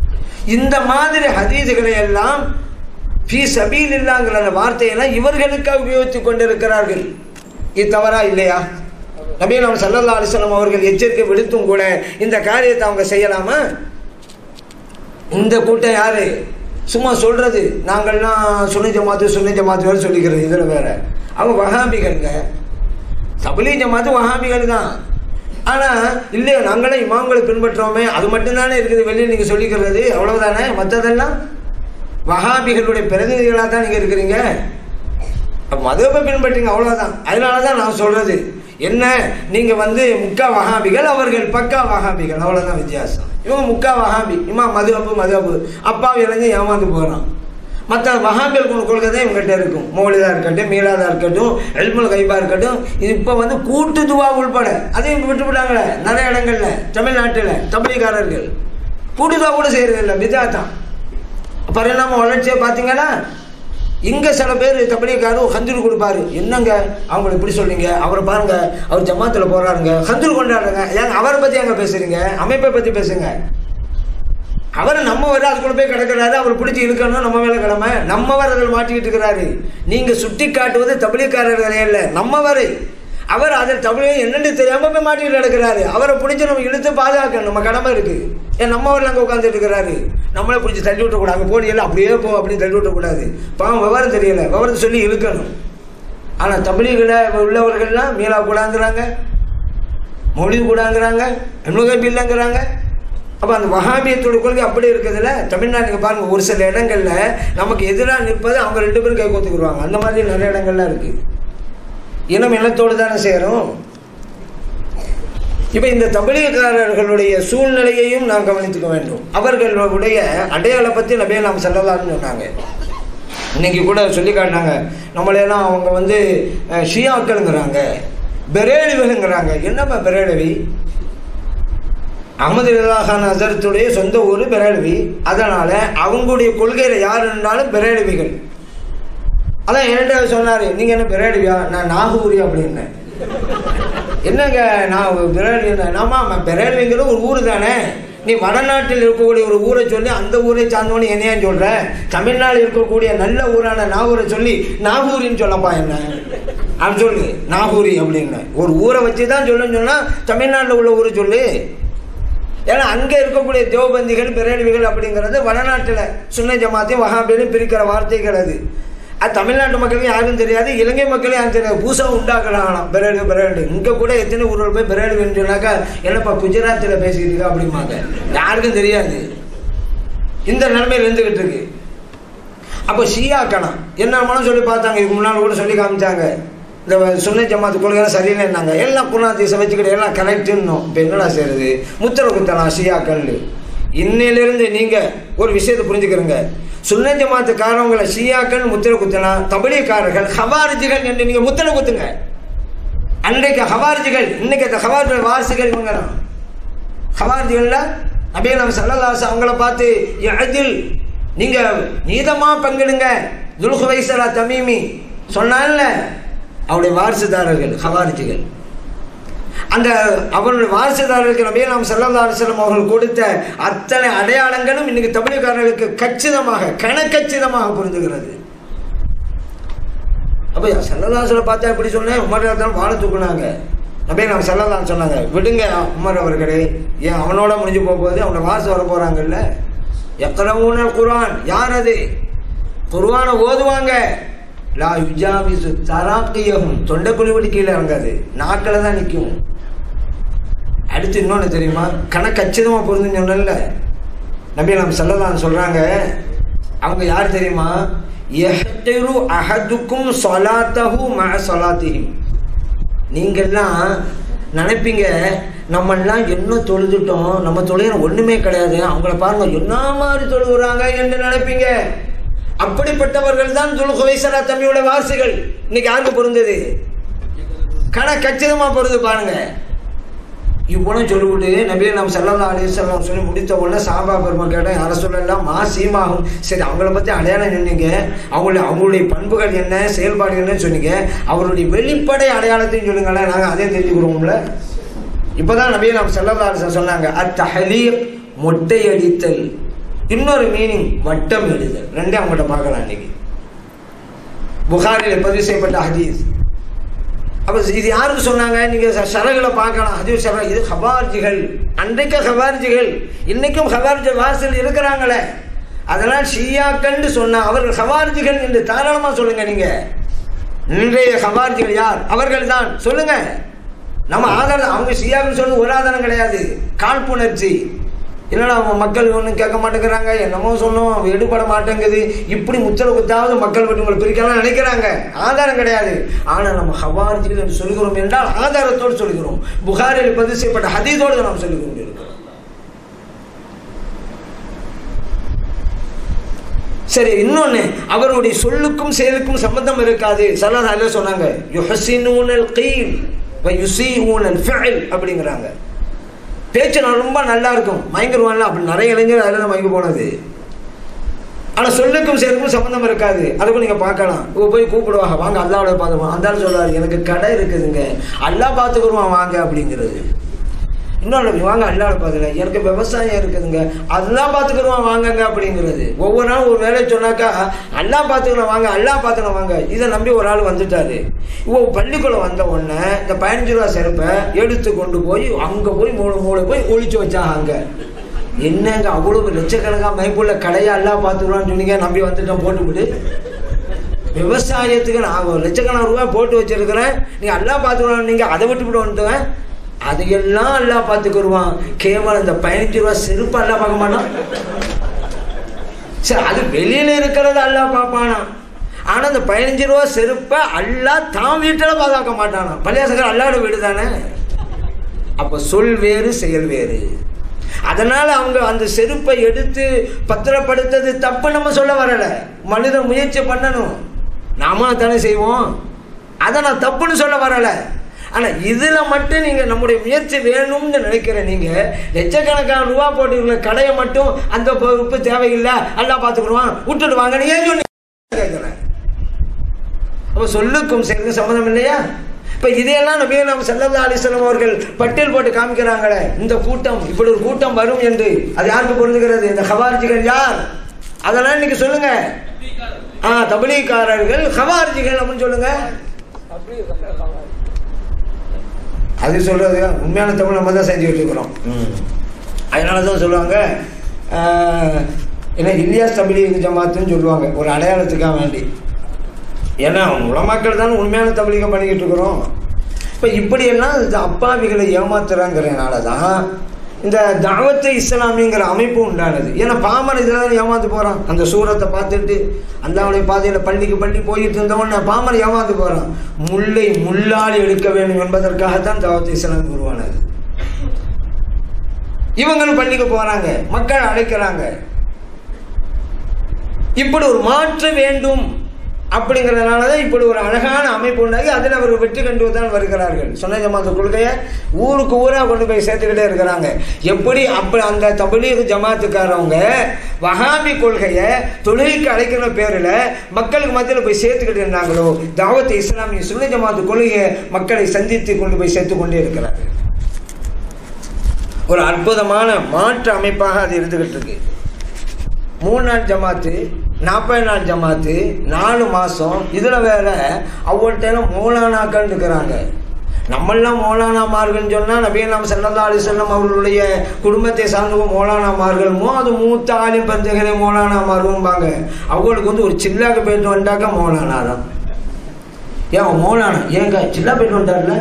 இந்த மாதிரி ஹதீதுகளை எல்லாம் ஃபீ சபீல் இல்லாங்கிற அந்த வார்த்தையெல்லாம் இவர்களுக்காக உபயோகித்துக் கொண்டிருக்கிறார்கள் இது தவறா இல்லையா நபீன் நம்ம சல்லல்லா அலிஸ்லாம் அவர்கள் எச்சரிக்கை விடுத்தும் கூட இந்த காரியத்தை அவங்க செய்யலாமா இந்த கூட்டம் யாரு சும்மா சொல்றது நாங்கள்லாம் சுனி ஜமாத்து சுனி ஜமாத்து வேறு சொல்லிக்கிறது இதில் வேற அவங்க வஹாபிகள்ங்க தபிலி ஜமாத்து வஹாபிகள் தான் ஆனால் இல்லையோ நாங்களே இமாம்களை பின்பற்றோமே அது மட்டும்தானே இருக்குது வெளியில் நீங்கள் சொல்லிக்கிறது அவ்வளவுதானே மற்றதெல்லாம் வஹாபிகளுடைய பிரதிநிதிகளாக தான் நீங்கள் இருக்கிறீங்க அப்ப மதுவை பின்பற்றுங்க அவ்வளோதான் அதனால தான் நான் சொல்றது என்ன நீங்க வந்து முக்கா வஹாபிகள் அவர்கள் பக்கா வஹாபிகள் அவ்வளவுதான் வித்தியாசம் இவங்க முக்கா வஹாபி இம்மா மதுஹப்பு மதுஹப்பு அப்பாவி இளைஞன் ஏமாந்து போகிறான் மற்ற வஹாபிகள் கொண்டு கொள்கை தான் இவங்ககிட்ட இருக்கும் மௌலிதா இருக்கட்டும் மீளாதா இருக்கட்டும் எல்முல் கைபா இருக்கட்டும் இது இப்போ வந்து கூட்டு துவா உள்பட அதையும் விட்டுவிட்டாங்களே நிறைய இடங்கள்ல தமிழ்நாட்டில் தமிழிகாரர்கள் கூட்டு துவா கூட செய்யறது இல்லை பிதா தான் பரிணாம வளர்ச்சியை பார்த்தீங்கன்னா இங்க சில பேர் தபலிக்காரும் ஹந்துரு கொடுப்பாரு என்னங்க அவங்கள இப்படி சொல்றீங்க அவரை பாருங்க அவர் ஜமாத்துல போறாருங்க ஹந்துரு கொண்டாடுங்க ஏங்க அவரை பத்தி எங்க பேசுறீங்க அமைப்பை பத்தி பேசுங்க அவர் நம்ம வர அதுக்குள்ள போய் கிடக்கிறாரு அவர் பிடிச்சி இழுக்கணும் நம்ம மேல கிழமை நம்மவர் அதில் மாட்டிக்கிட்டு இருக்கிறாரு நீங்க சுட்டி காட்டுவது தபிலிக்காரர்களே இல்லை நம்மவர் அவர் அதில் தமிழே என்னென்னு தெரியாம போய் மாட்டிக்கிட்டு கிடக்கிறாரு அவரை பிடிச்சி நம்ம இழுத்து பாதுகாக்கணும் நம்ம கடமை இருக்கு ஏன் நம்மவரில் அங்கே உட்காந்துட்டு இருக்கிறாரு நம்மளை பிடிச்சி தள்ளி விட்டக்கூடாது அங்கே போனியெல்லாம் அப்படியே போ அப்படின்னு தள்ளி விட்டக்கூடாது பாவம் விவரம் தெரியல விவரத்தை சொல்லி இழுக்கணும் ஆனால் தமிழிகளை உள்ளவர்கள்லாம் மீளா கூடாங்கிறாங்க மொழி கூடாங்கிறாங்க எம்னுகபி இல்லைங்கிறாங்க அப்போ அந்த வஹாபியத்தோட கொள்கை அப்படி இருக்குதுல்ல தமிழ்நாட்டுக்கு பாருங்க ஒரு சில இடங்கள்ல நமக்கு எதிராக நிற்பது அவங்க ரெண்டு பேரும் கை கோத்துக்குருவாங்க அந்த மாதிரி நிறைய இடங்கள்லாம் இருக்கு இனம் இனத்தோடு தானே சேரும் இப்போ இந்த தமிழகக்காரர்களுடைய சூழ்நிலையையும் நாம் கவனித்துக்க வேண்டும் அவர்களுடைய அடையாள பற்றி நபே நாம் செல்லலாம்னு சொன்னாங்க இன்னைக்கு கூட சொல்லி காட்டினாங்க நம்மளையெல்லாம் அவங்க வந்து அஹ், ஷியாக்கள்ங்கிறாங்க பெரேலிவுங்கிறாங்க என்னப்பா பெரேலவி அகமது ரதாகான் அசரத்துடைய சொந்த ஊர் பெரேலவி அதனால அவங்களுடைய கொள்கையில் யார் இருந்தாலும் பெரேலவிகள் அதான் என்கிட்ட சொன்னார் நீங்கள் என்ன பெரேலவியா நான் நாகூரி அப்படின்னேன் என்னங்க நான் பெரேலி ஆமா பெரேலிங்கிற ஒரு ஊர் தானே நீ வடநாட்டில் இருக்கக்கூடிய ஒரு ஊரை சொல்லி அந்த ஊரை சார்ந்தவனு என்னையான்னு சொல்ற தமிழ்நாடு இருக்கக்கூடிய நல்ல ஊரான நாகூரை சொல்லி நாகூரின்னு சொல்லப்பா என்ன அப்படி சொல்லு நாகூரி அப்படின்னு ஒரு ஊரை வச்சு தான் சொல்லுன்னு சொன்னா தமிழ்நாட்டில் உள்ள ஊரை சொல்லு ஏன்னா அங்கே இருக்கக்கூடிய தேவபந்திகள் பிரேலவிகள் அப்படிங்கிறது வடநாட்டில் சுன்ன ஜமாத்தையும் வகாபிலையும் பிரிக்கிற வார்த்தைகள் அது அது தமிழ்நாட்டு மக்களுக்கு யாரும் தெரியாது இலங்கை மக்களும் யாரும் தெரியாது புதுசாக உண்டாக்குறாங்களாம் பிரேடு பிரேடு இங்கே கூட எத்தனை ஊரில் போய் பிரேடுன்னு சொன்னாக்கா என்னப்பா குஜராத்தில் பேசிக்கிட்டு இருக்கா அப்படிம்பாங்க யாருக்கும் தெரியாது இந்த நிலைமையில் இருந்துகிட்டு இருக்கு அப்போ ஷியாக்கணம் என்ன மனம் சொல்லி பார்த்தாங்க இதுக்கு முன்னால் கூட சொல்லி காமிச்சாங்க இந்த சுன்ன ஜமாத்து கொள்கைலாம் சரியில்லைன்னாங்க எல்லாம் குணாதீசை வச்சுக்கிட்டு எல்லாம் கரெக்டுன்னோம் இப்போ என்னடா செய்யறது முத்திர குத்தலாம் ஷியாக்கள் இன்னையிலிருந்து நீங்கள் ஒரு விஷயத்தை புரிஞ்சுக்கிறீங்க சுன்ன ஜமாத்துக்காரவங்களை ஷியாக்கள் முத்திர குத்தலாம் தபிலிக்காரர்கள் ஹவாரிஜிகள் என்று நீங்கள் முத்திர குத்துங்க அன்றைக்கு ஹவாரிஜிகள் இன்னைக்கு அந்த ஹவாரிஜிகள் வாரிசுகள் இவங்க தான் ஹவாரிஜிகளில் நபிய நம்ம சல்லல்லாஸ் அவங்கள பார்த்து எதில் நீங்க நீதமா பங்கிடுங்க துல்ஹுவைசலா தமீமி சொன்னான்ல அவருடைய வாரிசுதாரர்கள் ஹவாரிஜிகள் அந்த அவருடைய வாரிசுதாரர்களுக்கு நபிய நாம் சல்லல்லா அலிஸ்லாம் அவர்கள் கொடுத்த அத்தனை அடையாளங்களும் இன்னைக்கு தமிழக்காரர்களுக்கு கச்சிதமாக கணக்கச்சிதமாக பொருந்துகிறது அப்போ சல்லல்லாசில் பார்த்தா எப்படி சொன்னேன் உமர் தான் வாழ தூக்குனாங்க நபே நாம் சல்லல்லான்னு சொன்னாங்க விடுங்க உமர் அவர்களே ஏன் அவனோட முடிஞ்சு போகும்போது அவனை வாசம் வர போகிறாங்கல்ல எக்கரவுன குர்ஆன் யார் அது குர்ஆனை ஓதுவாங்க லா யுஜாவிசு தராக்கியகும் தொண்டைக்குழிவடி கீழே இறங்காது நாக்கில் தான் நிற்கும் அடுத்து இன்னொன்று தெரியுமா கணக்கச்சிதமாக பொருந்துன்னு சொன்னல நபி நாம் சல்லல்லான்னு சொல்கிறாங்க அவங்க யார் தெரியுமா எஹ்திரு அஹதுக்கும் சொலாத்தஹு ம சொலாத்திஹிம் நீங்கள்லாம் நினைப்பீங்க நம்மெல்லாம் என்ன தொழுதுட்டோம் நம்ம தொழுகிற ஒன்றுமே கிடையாது அவங்கள பாருங்க என்ன மாதிரி தொழுகிறாங்க என்று நினைப்பீங்க அப்படிப்பட்டவர்கள் தான் துல்குவைசலா தம்பியோட வாரிசுகள் இன்னைக்கு யாருக்கு பொருந்தது கண கச்சிதமாக பொருது பாருங்க இவ்வளவு சொல்லிவிட்டு நபியை நம்ம சல்லல்லா அலிஸ்லாம் சொல்லி முடித்த உடனே சாபா பெருமா கேட்டேன் யார சொல்லலாம் மா சீமாகும் சரி அவங்கள பற்றி அடையாளம் சொன்னீங்க அவங்களுடைய அவங்களுடைய பண்புகள் என்ன செயல்பாடு என்னன்னு சொன்னீங்க அவருடைய வெளிப்படை அடையாளத்தையும் சொல்லுங்களேன் நாங்கள் அதே தெரிஞ்சுக்கிறோம்ல இப்போதான் நபியை நம்ம சல்லல்லா அலிஸ்லாம் சொன்னாங்க அத்தஹலீர் மொட்டை அடித்தல் இன்னொரு மீனிங் வட்டம் எழுதல் ரெண்டே அவங்கள்ட்ட பார்க்கலாம் இன்னைக்கு புகாரில் பதிவு செய்யப்பட்ட ஹதீஸ் அப்போ இது யாருக்கு சொன்னாங்க நீங்கள் சரகுல பார்க்கலாம் ஹதீஸ் சர இது ஹபார்ஜிகள் அன்றைக்கு ஹபார்ஜிகள் இன்னைக்கும் ஹபார்ஜி வாசல் இருக்கிறாங்களே அதனால் ஷியாக்கள்னு சொன்ன அவர்கள் ஹவார்ஜிகள் என்று தாராளமாக சொல்லுங்க நீங்க இன்றைய ஹவார்ஜிகள் யார் அவர்கள் தான் சொல்லுங்க நம்ம ஆதாரம் அவங்க ஷியாக்குன்னு சொல்லி ஒரு ஆதாரம் கிடையாது காழ்ப்புணர்ச்சி என்னடா அவங்க மக்கள் ஒன்றும் கேட்க மாட்டேங்கிறாங்க என்னமோ சொன்னோம் எடுபட மாட்டேங்குது இப்படி முச்சல குத்தாவது மக்கள் விட்டு உங்களை பிரிக்கலாம் நினைக்கிறாங்க ஆதாரம் கிடையாது ஆனால் நம்ம ஹவார்ஜிகள் என்று சொல்கிறோம் என்றால் ஆதாரத்தோடு சொல்கிறோம் புகாரில் பதிவு செய்யப்பட்ட ஹதீதோடு நாம் சொல்லிக் கொண்டிருக்கிறோம் சரி இன்னொன்று அவருடைய சொல்லுக்கும் செயலுக்கும் சம்பந்தம் இருக்காது சல்லா அல்ல சொன்னாங்க யுஹசினூனல் கீல் யுசீஊனல் ஃபிஅல் அப்படிங்கிறாங்க பேச்சு நான் ரொம்ப நல்லா இருக்கும் மயங்கிருவான்ல அப்படி நிறைய இளைஞர் அதில் தான் மயங்கி போனது ஆனால் சொல்லுக்கும் செயலுக்கும் சம்மந்தம் இருக்காது அதுக்கும் நீங்கள் பார்க்கலாம் இவங்க போய் கூப்பிடுவாங்க வாங்க அல்லாவோட பார்த்துக்குவோம் அந்த ஆள் சொல்றாரு எனக்கு கடை இருக்குதுங்க அல்லா பார்த்துக்குருவான் வாங்க அப்படிங்கிறது இன்னொன்று வாங்க அல்லாட பார்த்துங்க எனக்கு விவசாயம் இருக்குதுங்க அதெல்லாம் பார்த்துக்குருவான் வாங்கங்க அப்படிங்கிறது ஒவ்வொரு நாளும் ஒரு வேலை சொன்னாக்கா அல்லா பார்த்துக்கலாம் வாங்க அல்லா பார்த்துக்கலாம் வாங்க இதை நம்பி ஒரு ஆள் வந்துட்டாரு இவ பள்ளிக்குள்ள வந்த உடனே இந்த பதினஞ்சு ரூபா செருப்பை எடுத்து கொண்டு போய் அங்கே போய் மூணு மூளை போய் ஒழிச்சு வச்சாங்க அங்கே என்னங்க அவ்வளவு லட்சக்கணக்காக மைப்புள்ள கடையா எல்லாம் பார்த்துக்கலாம்னு சொன்னீங்க நம்பி வந்துட்டோம் போட்டுவிட்டு விவசாயத்துக்கு நான் ஒரு லட்சக்கணக்கான ரூபாய் போட்டு வச்சிருக்கிறேன் நீங்க எல்லாம் பார்த்துக்கலாம் நீங்க அதை விட்டுவிட்டு வந்துட்டேன் அதையெல்லாம் எல்லாம் பார்த்துக்கிடுவான் கேவலம் இந்த பதினஞ்சு ரூபா செருப்பு எல்லாம் பார்க்க மாட்டான் சரி அது வெளியில இருக்கிறத எல்லாம் பார்ப்பானா ஆனா இந்த பதினஞ்சு ரூபா செருப்பை எல்லாம் தான் வீட்டில் பாதுகாக்க மாட்டானா பள்ளியாசகர் அல்லாட வீடு தானே அப்ப சொல் வேறு செயல் வேறு அதனால அவங்க அந்த செருப்பை எடுத்து பத்திரப்படுத்தது தப்பு நம்ம சொல்ல வரல மனிதன் முயற்சி பண்ணணும் நாம தானே செய்வோம் அதை நான் தப்புன்னு சொல்ல வரல ஆனா இதுல மட்டும் நீங்க நம்முடைய முயற்சி வேணும்னு நினைக்கிற நீங்க லட்சக்கணக்கான ரூபா போட்டுருக்க கடையை மட்டும் அந்த பொறுப்பு தேவையில்லை எல்லாம் பார்த்துக்கிடுவான் விட்டுட்டு வாங்க நீ ஏன் சொன்னீங்க கேட்கிறேன் அப்ப சொல்லுக்கும் செயலுக்கும் சம்மந்தம் இல்லையா இப்ப இதையெல்லாம் நபிய நாம் சல்லல்லா அலிஸ்லாம் அவர்கள் பட்டியல் போட்டு காமிக்கிறாங்களே இந்த கூட்டம் இப்படி ஒரு கூட்டம் வரும் என்று அது யாருக்கு பொருந்துகிறது இந்த ஹவார்ஜிகள் யார் அதெல்லாம் இன்னைக்கு சொல்லுங்க ஆ தபிலிகாரர்கள் ஹவார்ஜிகள் அப்படின்னு சொல்லுங்க அது சொல்றது உண்மையான தமிழ் நம்ம தான் செஞ்சுக்கிட்டு இருக்கிறோம் அதனால தான் சொல்லுவாங்க ஆஹ், என்ன இந்தியாஸ் தபிலீக் ஜமாத்துன்னு சொல்லுவாங்க ஒரு அடையாளத்துக்காக வேண்டி ஏன்னா உலமாக்கள் தானே உண்மையான தபிலீகம் பண்ணிக்கிட்டு இருக்கிறோம் இப்போ இப்படியெல்லாம் இந்த அப்பாவிகளை ஏமாத்துறாங்கிறனால தான் இந்த தாவத்தை இஸ்லாமிங்கிற அமைப்பு உண்டானது ஏன்னா பாமர இதில் தான் ஏமாந்து போகிறான் அந்த சூரத்தை பார்த்துட்டு அல்லாவுடைய பாதையில் பள்ளிக்கு பள்ளி போயிட்டு இருந்தவொடனே பாமர ஏமாந்து போகிறான் முல்லை முள்ளால் எடுக்க வேண்டும் என்பதற்காகத்தான் தாவத்தை இஸ்லாம் உருவானது இவங்களும் பள்ளிக்கு போறாங்க மக்கள் அழைக்கிறாங்க இப்படி ஒரு மாற்று வேண்டும் அப்படிங்கிறதுனால தான் இப்படி ஒரு அழகான அமைப்பு உண்டாகி அதில் அவர் வெற்றி கண்டு தான் வருகிறார்கள் சொன்ன ஜமாத்து கொள்கையை ஊருக்கு ஊராக கொண்டு போய் சேர்த்துக்கிட்டே இருக்கிறாங்க எப்படி அப்படி அந்த தபிலீக் ஜமாத்துக்காரவங்க வஹாபி கொள்கையை தொழிலுக்கு அழைக்கிற பேரில் மக்களுக்கு மத்தியில் போய் சேர்த்துக்கிட்டு இருந்தாங்களோ தாவத் இஸ்லாமிய சுன்ன ஜமாத்து கொள்கையை மக்களை சந்தித்து கொண்டு போய் சேர்த்து கொண்டே இருக்கிறார்கள் ஒரு அற்புதமான மாற்று அமைப்பாக அது இருந்துகிட்டு இருக்கு மூணு நாள் ஜமாத்து நாற்பது நாள் ஜமாத்து நாலு மாதம் இதில் வேற அவ்வளோட்டெல்லாம் மௌலானாக்கள் இருக்கிறாங்க நம்மெல்லாம் மௌலானாமார்கள்னு சொன்னால் நபிய நாம் சல்லல்லா அலி சொல்லம் அவர்களுடைய குடும்பத்தை சார்ந்தவங்க மௌலானாமார்களுமோ அது மூத்த ஆலிம் பஞ்சகரை மௌலானாமார்களும்பாங்க அவங்களுக்கு வந்து ஒரு சில்லாக்கு போயிட்டு வந்தாக்க மௌலானா தான் ஏன் மௌலானா ஏங்க சில்லா போயிட்டு வந்தார்ல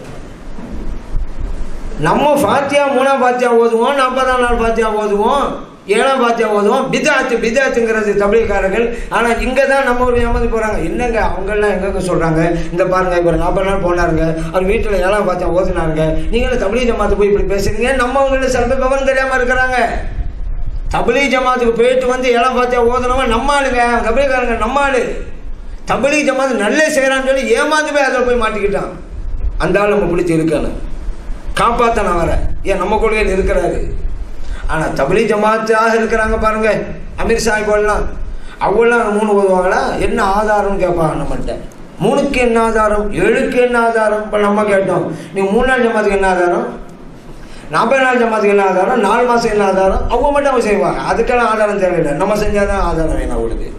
நம்ம ஃபாத்தியா மூணாம் ஃபாத்தியா ஓதுவோம் நாற்பதாம் நாள் ஃபாத்தியா ஓதுவோம் ஏழாம் பாத்தியா ஓதுவோம் பிதாத்து பிதாத்துங்கிறது தமிழ்காரர்கள் ஆனால் இங்கே தான் நம்ம ஒரு ஏமாந்து போகிறாங்க என்னங்க அவங்கெல்லாம் எங்கெங்க சொல்கிறாங்க இந்த பாருங்க இப்போ ஒரு நாற்பது நாள் போனாருங்க அவர் வீட்டில் ஏழாம் பாத்தியா ஓதுனாருங்க நீங்களும் தமிழ் ஜமாத்து போய் இப்படி பேசுறீங்க நம்ம அவங்கள சில பேர் விவரம் தெரியாமல் இருக்கிறாங்க தபிலி ஜமாத்துக்கு போயிட்டு வந்து ஏழாம் பாத்தியா ஓதுனவன் நம்ம ஆளுங்க தபிலிக்காரங்க நம்ம ஆளு தபிலி ஜமாத்து நல்ல செய்கிறான்னு சொல்லி ஏமாந்து போய் அதில் போய் மாட்டிக்கிட்டான் அந்த ஆள் நம்ம பிடிச்சி இருக்கானு காப்பாற்ற நான் வரேன் ஏன் நம்ம கொள்கையில் இருக்கிறாரு ஆனால் தபிலி ஜமாத்தாக இருக்கிறாங்க பாருங்க அமீர் சாஹிப்லாம் அவங்களாம் மூணு ஓதுவாங்களா என்ன ஆதாரம்னு கேட்பாங்க நம்மகிட்ட மூணுக்கு என்ன ஆதாரம் ஏழுக்கு என்ன ஆதாரம் இப்போ நம்ம கேட்டோம் நீ மூணு நாள் ஜமாத்துக்கு என்ன ஆதாரம் நாற்பது நாள் ஜமாத்துக்கு என்ன ஆதாரம் நாலு மாதம் என்ன ஆதாரம் அவங்க மட்டும் அவங்க செய்வாங்க அதுக்கெல்லாம் ஆதாரம் தேவையில்லை நம்ம செஞ்சாதான் ஆதாரம் வேணும் அவங்களுக்கு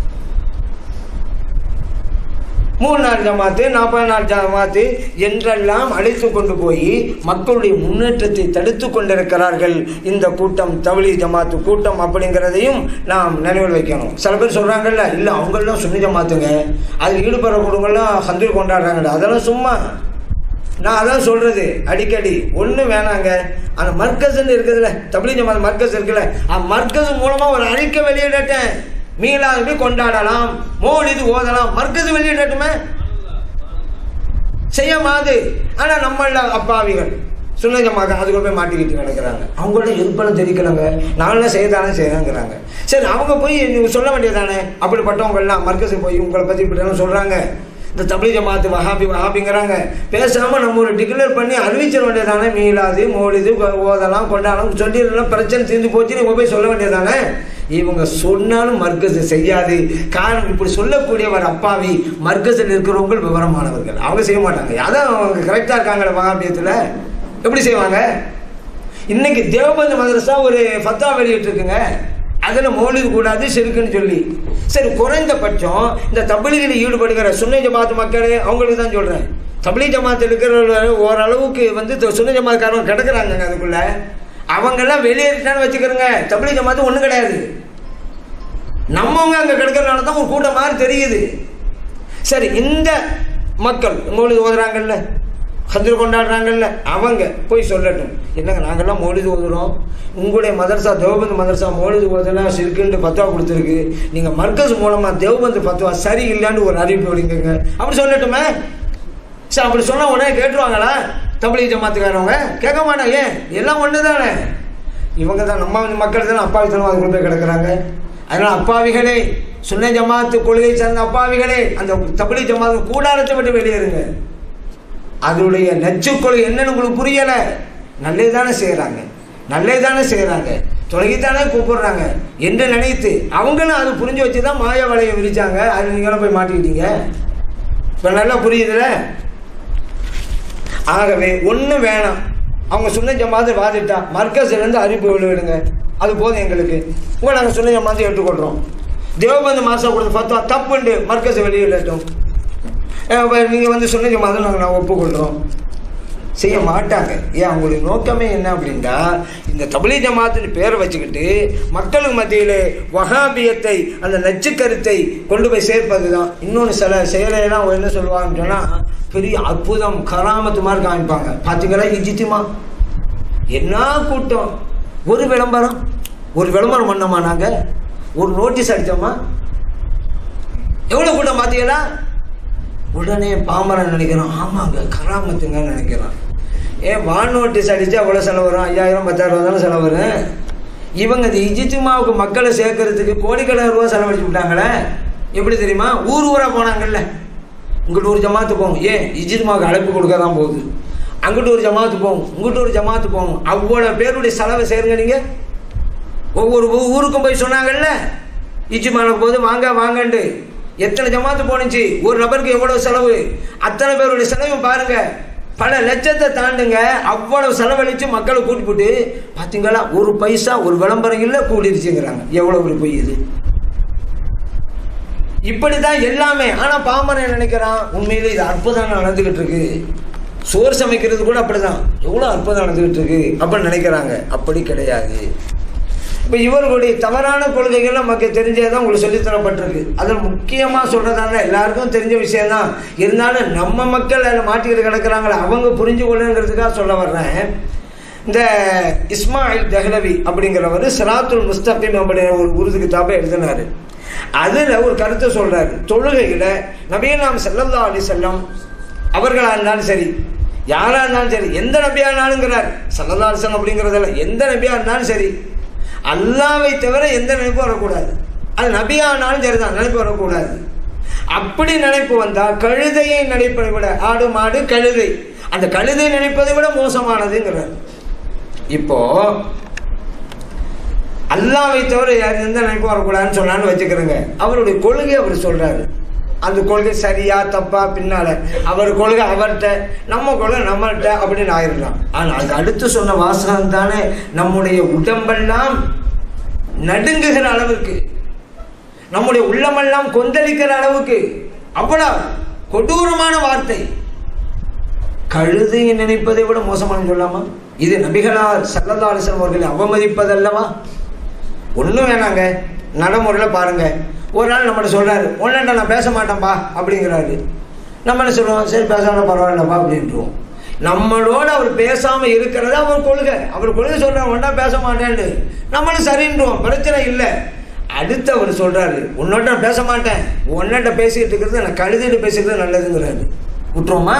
மூணு நாள் ஜமாத்து நாற்பது நாள் ஜமாத்து என்றெல்லாம் அழைத்து கொண்டு போய் மக்களுடைய முன்னேற்றத்தை தடுத்து கொண்டிருக்கிறார்கள் இந்த கூட்டம் தவளி ஜமாத்து கூட்டம் அப்படிங்கிறதையும் நாம் நினைவில் வைக்கணும் சில பேர் சொல்கிறாங்கல்ல இல்லை அவங்கெல்லாம் சுன்னி ஜமாத்துங்க அதில் ஈடுபடுற குடும்பம்லாம் சந்தில் கொண்டாடுறாங்கல்ல அதெல்லாம் சும்மா நான் அதான் சொல்றது அடிக்கடி ஒன்றும் வேணாங்க அந்த மர்க்கஸ்ன்னு இருக்குதுல்ல தபிலி ஜமாத் மர்க்கஸ் இருக்குல்ல அந்த மர்க்கஸ் மூலமாக ஒரு அறிக்கை வெளியிடட்டேன் மீளாதுமே கொண்டாடலாம் மோலிது ஓதலாம் மர்க்கஸ் வெளியிடட்டுமே செய்ய மாது ஆனால் நம்மள அப்பாவிகள் சுண்ணஜமாக அதுக்குள்ள போய் மாட்டிக்கிட்டு கிடக்குறாங்க அவங்களோட இருப்பெல்லாம் தெரிவிக்கலங்க நானும் செய்யதானே செய்யறாங்கிறாங்க சரி அவங்க போய் நீங்க சொல்ல வேண்டியதானே அப்படிப்பட்டவங்கெல்லாம் மர்க்கஸுக்கு போய் உங்களை பற்றி இப்படிலாம் சொல்கிறாங்க இந்த தபிலி ஜமாத்து வஹாபி வஹாபிங்கிறாங்க பேசாமல் நம்ம ஒரு டிக்ளேர் பண்ணி அறிவிச்சிட வேண்டியதானே மீளாது மோலிது ஓதலாம் கொண்டாடலாம் சொல்லிடலாம் பிரச்சனை தீர்ந்து போச்சு நீங்க போய் சொல்ல வேண்டியதானே இவங்க சொன்னாலும் மர்க்கஸ் செய்யாது காரணம் இப்படி சொல்லக்கூடியவர் அப்பாவி மர்க்கஸில் இருக்கிறவங்க விவரமானவர்கள் அவங்க செய்ய மாட்டாங்க அதான் அவங்க கரெக்டாக இருக்காங்களே மகாபியத்தில் எப்படி செய்வாங்க இன்னைக்கு தேவபந்து மதரசா ஒரு ஃபத்தா வெளியிட்டிருக்குங்க அதில் மௌலிது கூடாது செருக்குன்னு சொல்லி சரி குறைந்தபட்சம் இந்த தபிலிகளில் ஈடுபடுகிற சுன்னை ஜமாத்து மக்கள் அவங்களுக்கு தான் சொல்கிறேன் தபிலி ஜமாத்து இருக்கிற ஓரளவுக்கு வந்து த- சுன்னை ஜமாத்துக்காரங்க கிடக்குறாங்க அதுக்குள்ள அவங்கெல்லாம் வெளியேறிட்டான்னு வச்சுக்கிறோங்க தபிலி ஜமாத்து ஒன்றும் கிடையாது நம்மவங்க அங்கே கிடக்கிறனால தான் ஒரு கூட்டம் மாதிரி தெரியுது சரி இந்த மக்கள் மௌலிது ஓதுறாங்கல்ல ஹஜ்ரு கொண்டாடுறாங்கல்ல அவங்க போய் சொல்லட்டும் என்னங்க நாங்கெல்லாம் மௌலிது ஓதுறோம் உங்களுடைய மதரசா தேவபந்து மதரசா மௌலிது ஓதெல்லாம் சிறுக்குன்ட்டு பத்துவா கொடுத்துருக்கு நீங்கள் மர்க்கஸ் மூலமாக தேவபந்து பத்துவா சரி இல்லைன்னு ஒரு அறிவிப்பு விடுங்க அப்படி சொல்லட்டுமே சரி அப்படி சொன்னால் உடனே கேட்டுருவாங்களா தபிலி ஜமாத்துக்காரவங்க கேட்க மாட்டாங்க ஏன் எல்லாம் ஒன்று தானே இவங்க தான் நம்ம மக்கள் தானே அப்பாவித்தனம் அதுக்குள்ள போய் கிடக்குறாங்க அதனால் அப்பாவிகளே சுன்ன ஜமாத்து கொள்கை சார்ந்த அப்பாவிகளே அந்த தபிலி ஜமாத்து கூடாரத்தை விட்டு வெளியேறுங்க அதனுடைய நச்சு கொள்கை என்னன்னு உங்களுக்கு புரியலை நல்லே தானே செய்கிறாங்க நல்லே தானே செய்கிறாங்க தொலைகித்தானே கூப்பிடுறாங்க என்று நினைத்து அவங்களும் அது புரிஞ்சு வச்சு தான் மாய வலையை விரிச்சாங்க அது நீங்களும் போய் மாட்டிக்கிட்டீங்க இப்போ நல்லா புரியுதுல ஆகவே ஒன்றும் வேணாம் அவங்க சொன்ன ஜமாத்து வாதிட்டா மர்க்கஸ்லேருந்து அறிவிப்பு வெளியிடுங்க அது போதும் எங்களுக்கு உங்களை நாங்கள் சொன்ன ஜமாத்து ஏற்றுக்கொள்கிறோம் தேவபந்து மாசம் கொடுத்த ஃபத்வா தப்புண்டு மர்க்கஸ் வெளியிடட்டும் நீங்கள் வந்து சொன்ன ஜமாத்தை நாங்கள் நான் ஒப்புக்கொள்கிறோம் செய்ய மாட்டாங்க ஏன் அவங்களுடைய நோக்கமே என்ன அப்படின்னா இந்த தபிலி ஜமாத்துன்னு பேரை வச்சுக்கிட்டு மக்களுக்கு மத்தியில் வஹாபியத்தை அந்த நச்சுக்கருத்தை கொண்டு போய் சேர்ப்பது தான் இன்னொன்று சில செயலையெல்லாம் அவங்க என்ன சொல்லுவாங்கன்னு சொன்னால் பெரிய அற்புதம் கராமத்து மாதிரி காமிப்பாங்க பார்த்தீங்களா இஜித்துமா என்ன கூட்டம் ஒரு விளம்பரம் ஒரு விளம்பரம் பண்ணோமா நாங்கள் ஒரு நோட்டீஸ் அடித்தோமா எவ்வளோ கூட்டம் பார்த்தீங்களா உடனே பாமரன் நினைக்கிறான் ஆமாங்க கராமத்துங்கன்னு நினைக்கிறான் ஏன் வான் நோட்டீஸ் அடித்தா எவ்வளோ செலவு வரும் ஐயாயிரம் பத்தாயிரம் தானே செலவு வரும் இவங்க இந்த இஜித்துமாவுக்கு மக்களை சேர்க்கறதுக்கு கோடிக்கணக்கான ரூபா செலவழிச்சு விட்டாங்களே எப்படி தெரியுமா ஊர் ஊராக போனாங்கல்ல இங்கிட்டு ஒரு ஜமாத்து போகும் ஏன் இஜித்துமாவுக்கு அழைப்பு கொடுக்க தான் போகுது அங்கிட்டு ஒரு ஜமாத்து போகும் இங்கிட்டு ஒரு ஜமாத்து போகும் அவ்வளோ பேருடைய செலவை சேருங்க நீங்கள் ஒவ்வொரு ஊ- ஊருக்கும் போய் சொன்னாங்கல்ல இஜிமானுக்கு போது வாங்க வாங்கன்ட்டு எத்தனை ஜமாத்து போனுச்சு ஒரு நபருக்கு எவ்வளவு செலவு அத்தனை பேருடைய செலவும் பாருங்க பல லட்சத்தை தாண்டுங்க அவ்வளவு செலவழிச்சு மக்களை கூட்டி போட்டு பார்த்தீங்களா ஒரு பைசா ஒரு விளம்பரம் இல்லை கூடிருச்சுங்கிறாங்க எவ்வளவு ஒரு பொய் இது இப்படிதான் எல்லாமே ஆனா பாமரன் நினைக்கிறான் உண்மையிலே இது அற்புதம் நடந்துகிட்டு இருக்கு சோறு சமைக்கிறது கூட அப்படிதான் எவ்வளவு அற்புதம் நடந்துகிட்டு இருக்கு அப்படின்னு நினைக்கிறாங்க அப்படி கிடையாது இப்போ இவர்களுடைய தவறான கொள்கைகள் நமக்கு தெரிஞ்சே தான் உங்களுக்கு சொல்லித் தரப்பட்டிருக்கு அதில் முக்கியமாக சொல்கிறதாங்க எல்லாருக்கும் தெரிஞ்ச விஷயம்தான் இருந்தாலும் நம்ம மக்கள் அதில் மாட்டிக்கிட்டு கிடக்குறாங்களே அவங்க புரிஞ்சு கொள்ளுங்கிறதுக்காக சொல்ல வர்றேன் இந்த இஸ்மாயில் தஹ்லவி அப்படிங்கிறவர் சிராத்துல் முஸ்தபிம் அப்படிங்கிற ஒரு உருது கிதாபை எழுதினார் அதில் ஒரு கருத்தை சொல்கிறாரு தொழுகையில் நபியலாம் செல்லல்லா அலி செல்லம் அவர்களாக இருந்தாலும் சரி யாராக இருந்தாலும் சரி எந்த நபியாக இருந்தாலுங்கிறார் சல்லல்லா அலிசன் அப்படிங்கிறதில்ல எந்த நபியாக இருந்தாலும் சரி அல்லாவை தவிர எந்த நினைப்பும் வரக்கூடாது அது நபியானாலும் சரிதான் நினைப்பு வரக்கூடாது அப்படி நினைப்பு வந்தால் கழுதையை நினைப்பதை விட ஆடு மாடு கழுதை அந்த கழுதை நினைப்பதை விட மோசமானதுங்கிறார் இப்போ அல்லாவை தவிர யார் எந்த நினைப்பும் வரக்கூடாதுன்னு சொன்னான்னு வச்சுக்கிறேங்க அவருடைய கொள்கை அவர் சொல்றாரு அந்த கொள்கை சரியா தப்பா பின்னால அவர் கொள்கை அவர்கிட்ட நம்ம கொள்கை நம்மள்கிட்ட அப்படின்னு ஆயிடலாம் ஆனால் அதுக்கு அடுத்து சொன்ன வாசகம் தானே நம்முடைய உடம்பெல்லாம் நடுங்குகிற அளவுக்கு நம்முடைய உள்ளமெல்லாம் கொந்தளிக்கிற அளவுக்கு அவ்வளவு கொடூரமான வார்த்தை கழுதையை நினைப்பதை விட மோசமான சொல்லாமா இது நபிகளார் சல்லல்லா அலிஸ்லாம் அவர்களை அவமதிப்பதல்லவா ஒன்றும் வேணாங்க நடைமுறையில் பாருங்க ஒரு நாள் நம்மகிட்ட சொல்றாரு ஒன்றாண்ட நான் பேச மாட்டேன்பா அப்படிங்கிறாரு நம்ம என்ன சொல்லுவோம் சரி பேசாம பரவாயில்லப்பா அப்படின்ட்டுருவோம் நம்மளோட அவர் பேசாம இருக்கிறது அவர் கொள்கை அவர் கொள்கை சொல்றாரு ஒன்றா பேச மாட்டேன்னு நம்மளும் சரின்றுவோம் பிரச்சனை இல்லை அடுத்து அவர் சொல்றாரு உன்னோட நான் பேச மாட்டேன் உன்னோட பேசிக்கிட்டு இருக்கிறது நான் கழுதிட்டு பேசிக்கிறது நல்லதுங்கிறாரு விட்டுருவோமா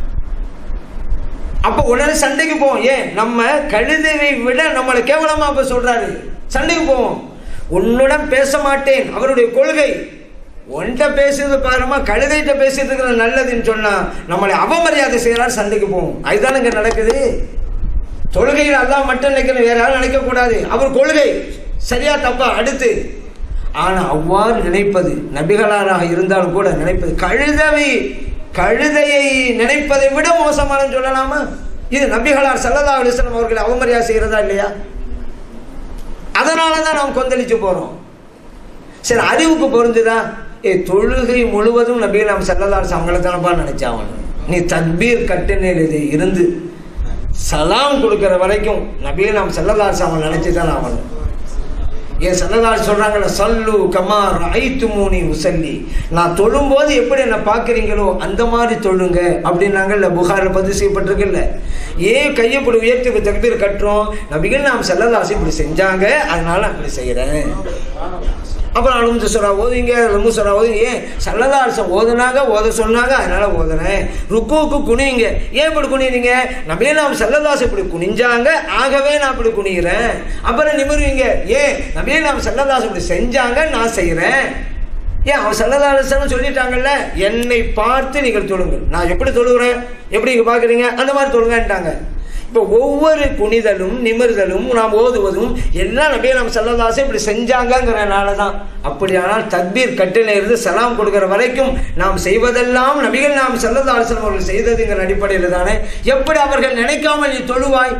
அப்ப உடனே சண்டைக்கு போவோம் ஏன் நம்ம கழுதையை விட நம்மளை கேவலமா அப்ப சொல்றாரு சண்டைக்கு போவோம் உன்னுடன் பேச மாட்டேன் அவருடைய கொள்கை உன்கிட்ட பேசுறது பாருமா கழுதைகிட்ட பேசிட்டு இருக்கிறது நல்லதுன்னு சொன்னா நம்மளை அவமரியாதை செய்யறாரு சண்டைக்கு போவோம் அதுதானே இங்க நடக்குது தொழுகையில் அல்லாஹ் மட்டும் நினைக்கணும் வேற யாரும் நினைக்க கூடாது அவர் கொள்கை சரியா தப்பா அடுத்து ஆனா அவ்வாறு நினைப்பது நபிகளாராக இருந்தாலும் கூட நினைப்பது கழுதவை கழுதையை நினைப்பதை விட மோசமானு சொல்லலாமா இது நபிகளார் சல்லல்லா அலிஸ்லாம் அவர்களை அவமரியாதை செய்கிறதா இல்லையா அதனால தான் நாம் கொந்தளிச்சு போறோம் சரி அறிவுக்கு பொருந்துதா ஏ தொழுகை முழுவதும் நபிகள் நாம் செல்லலார் அவங்கள தானப்பா நினைச்சாவணும் நீ தக்பீர் கட்டுநீர் இது இருந்து சலாம் கொடுக்கிற வரைக்கும் நபிகள் நாம் செல்லலார் அவங்க நினைச்சு தான் ஆகணும் ஏன் செல்லலார் சொல்றாங்கல்ல சல்லு கமார் ஐத்து மூனி உசல்லி நான் தொழும்போது எப்படி என்ன பார்க்குறீங்களோ அந்த மாதிரி தொழுங்க அப்படின்னாங்கல்ல புகாரில் பதிவு செய்யப்பட்டிருக்குல்ல ஏன் கையை இப்படி உயர்த்தி தக்பீர் கட்டுறோம் நபிகள் நாம் செல்லலாசி இப்படி செஞ்சாங்க அதனால நான் இப்படி செய்கிறேன் அப்புறம் அலுமுத்து சொல்றா ஓதுங்க ரொம்ப சொல்றா ஓதுங்க ஏன் சல்லதாரசம் ஓதுனாங்க ஓத சொன்னாங்க அதனால ஓதுறேன் ருக்குவுக்கு குனியுங்க ஏன் இப்படி குனிறீங்க நபியே நாம் சல்லதாசம் இப்படி குனிஞ்சாங்க ஆகவே நான் இப்படி குனிகிறேன் அப்புறம் நிமிருவீங்க ஏன் நபியே நாம் சல்லதாசம் இப்படி செஞ்சாங்க நான் செய்கிறேன் ஏன் அவன் சல்லதாரசன் சொல்லிட்டாங்கல்ல என்னை பார்த்து நீங்கள் தொழுங்க நான் எப்படி தொழுகிறேன் எப்படி இங்கே பார்க்குறீங்க அந்த மாதிரி தொழுங்கன்ட்டாங்க இப்போ ஒவ்வொரு குனிதலும் நிமிர்தலும் நாம் ஓதுவதும் எல்லாம் நபியை நம்ம செல்லதாசம் இப்படி செஞ்சாங்கங்கிறனால தான் அப்படியானால் தக்பீர் கட்டில இருந்து சலாம் கொடுக்கிற வரைக்கும் நாம் செய்வதெல்லாம் நபிகள் நாம் செல்லதாசன் அவர்கள் செய்ததுங்கிற அடிப்படையில் தானே எப்படி அவர்கள் நினைக்காம நீ தொழுவாய்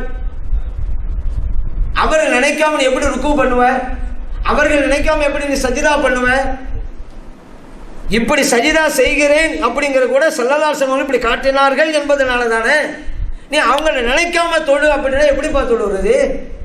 அவரை நினைக்காம நீ எப்படி ருக்கு பண்ணுவ அவர்கள் நினைக்காம எப்படி நீ சஜிதா பண்ணுவ இப்படி சஜிதா செய்கிறேன் அப்படிங்கிற கூட செல்லதாசன் இப்படி காட்டினார்கள் என்பதனால தானே நீ அவங்கள நினைக்காம தொழு அப்படின்னா எப்படிப்பா தொழுகிறது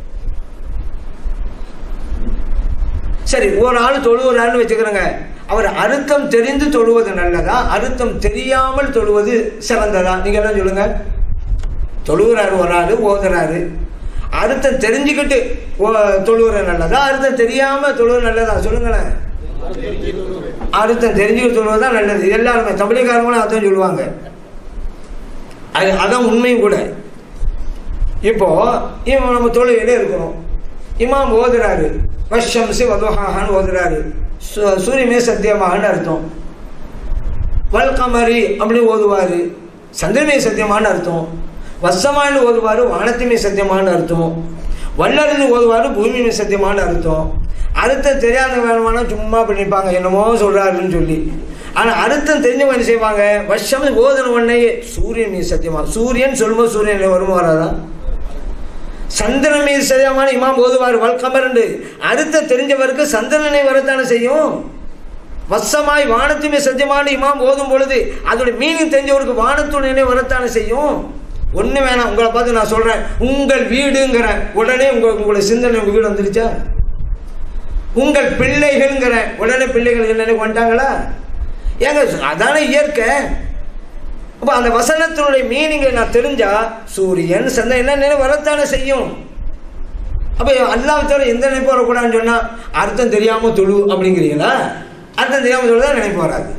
சரி ஒரு ஆள் தொழுகிறான்னு வச்சுக்கிறோங்க அவர் அர்த்தம் தெரிந்து தொழுவது நல்லதா அர்த்தம் தெரியாமல் தொழுவது சிறந்ததா நீங்க என்ன சொல்லுங்க தொழுகிறாரு ஒரு ஆள் ஓதுறாரு அர்த்தம் தெரிஞ்சுக்கிட்டு தொழுகிற நல்லதா அர்த்தம் தெரியாம தொழுவது நல்லதா சொல்லுங்களேன் அர்த்தம் தெரிஞ்சுக்கிட்டு தொழுவதுதான் நல்லது எல்லாருமே தமிழ்காரங்களும் அர்த்தம் சொல்லுவாங்க அது அதான் உண்மையும் கூட இப்போ இவன் நம்ம தொழுகையில இருக்கிறோம் இமாம் ஓதுறாரு வஷம்சி வதுஹான்னு ஓதுறாரு சூரியமே சத்தியமாகன்னு அர்த்தம் வல்கமரி அப்படி ஓதுவார் சந்திரமே சத்தியமானு அர்த்தம் வசமானு ஓதுவார் வானத்துமே சத்தியமானு அர்த்தம் வல்லருந்து ஓதுவார் பூமியுமே சத்தியமான அர்த்தம் அர்த்தம் தெரியாத வேணுமானா சும்மா பண்ணிப்பாங்க என்னமோ சொல்றாருன்னு சொல்லி ஆனால் அர்த்தம் தெரிஞ்சவங்க என்ன செய்வாங்க வருஷம் ஓதன உடனே சூரியன் மீது சத்தியமா சூரியன் சொல்லும்போது சூரியன் வருமா வராதா சந்திரன் மீது சத்தியமான இமாம் ஓதுவார் வல்கமரண்டு அர்த்தம் தெரிஞ்சவருக்கு சந்திரனை வரத்தானே செய்யும் வசமாய் வானத்துமே சத்தியமான இமாம் ஓதும் பொழுது அதோட மீனிங் தெரிஞ்சவருக்கு வானத்துடனே வரத்தானே செய்யும் ஒன்று வேணாம் உங்களை பார்த்து நான் சொல்கிறேன் உங்கள் வீடுங்கிறேன் உடனே உங்கள் உங்களை சிந்தனை உங்கள் வீடு வந்துருச்சா உங்கள் பிள்ளைகள்ங்கிற உடனே பிள்ளைகள் என்னென்ன வந்துட்டாங்களா ஏங்க அதான இயற்கை அப்போ அந்த வசனத்தினுடைய மீனிங்கை நான் தெரிஞ்சா சூரியன் சந்தை என்ன வரத்தானே செய்யும் அப்போ அல்லாஹ் தவிர எந்த நினைப்பு வரக்கூடாதுன்னு சொன்னால் அர்த்தம் தெரியாமல் தொழு அப்படிங்கிறீங்களா அர்த்தம் தெரியாமல் தொழு தான் நினைப்பு வராது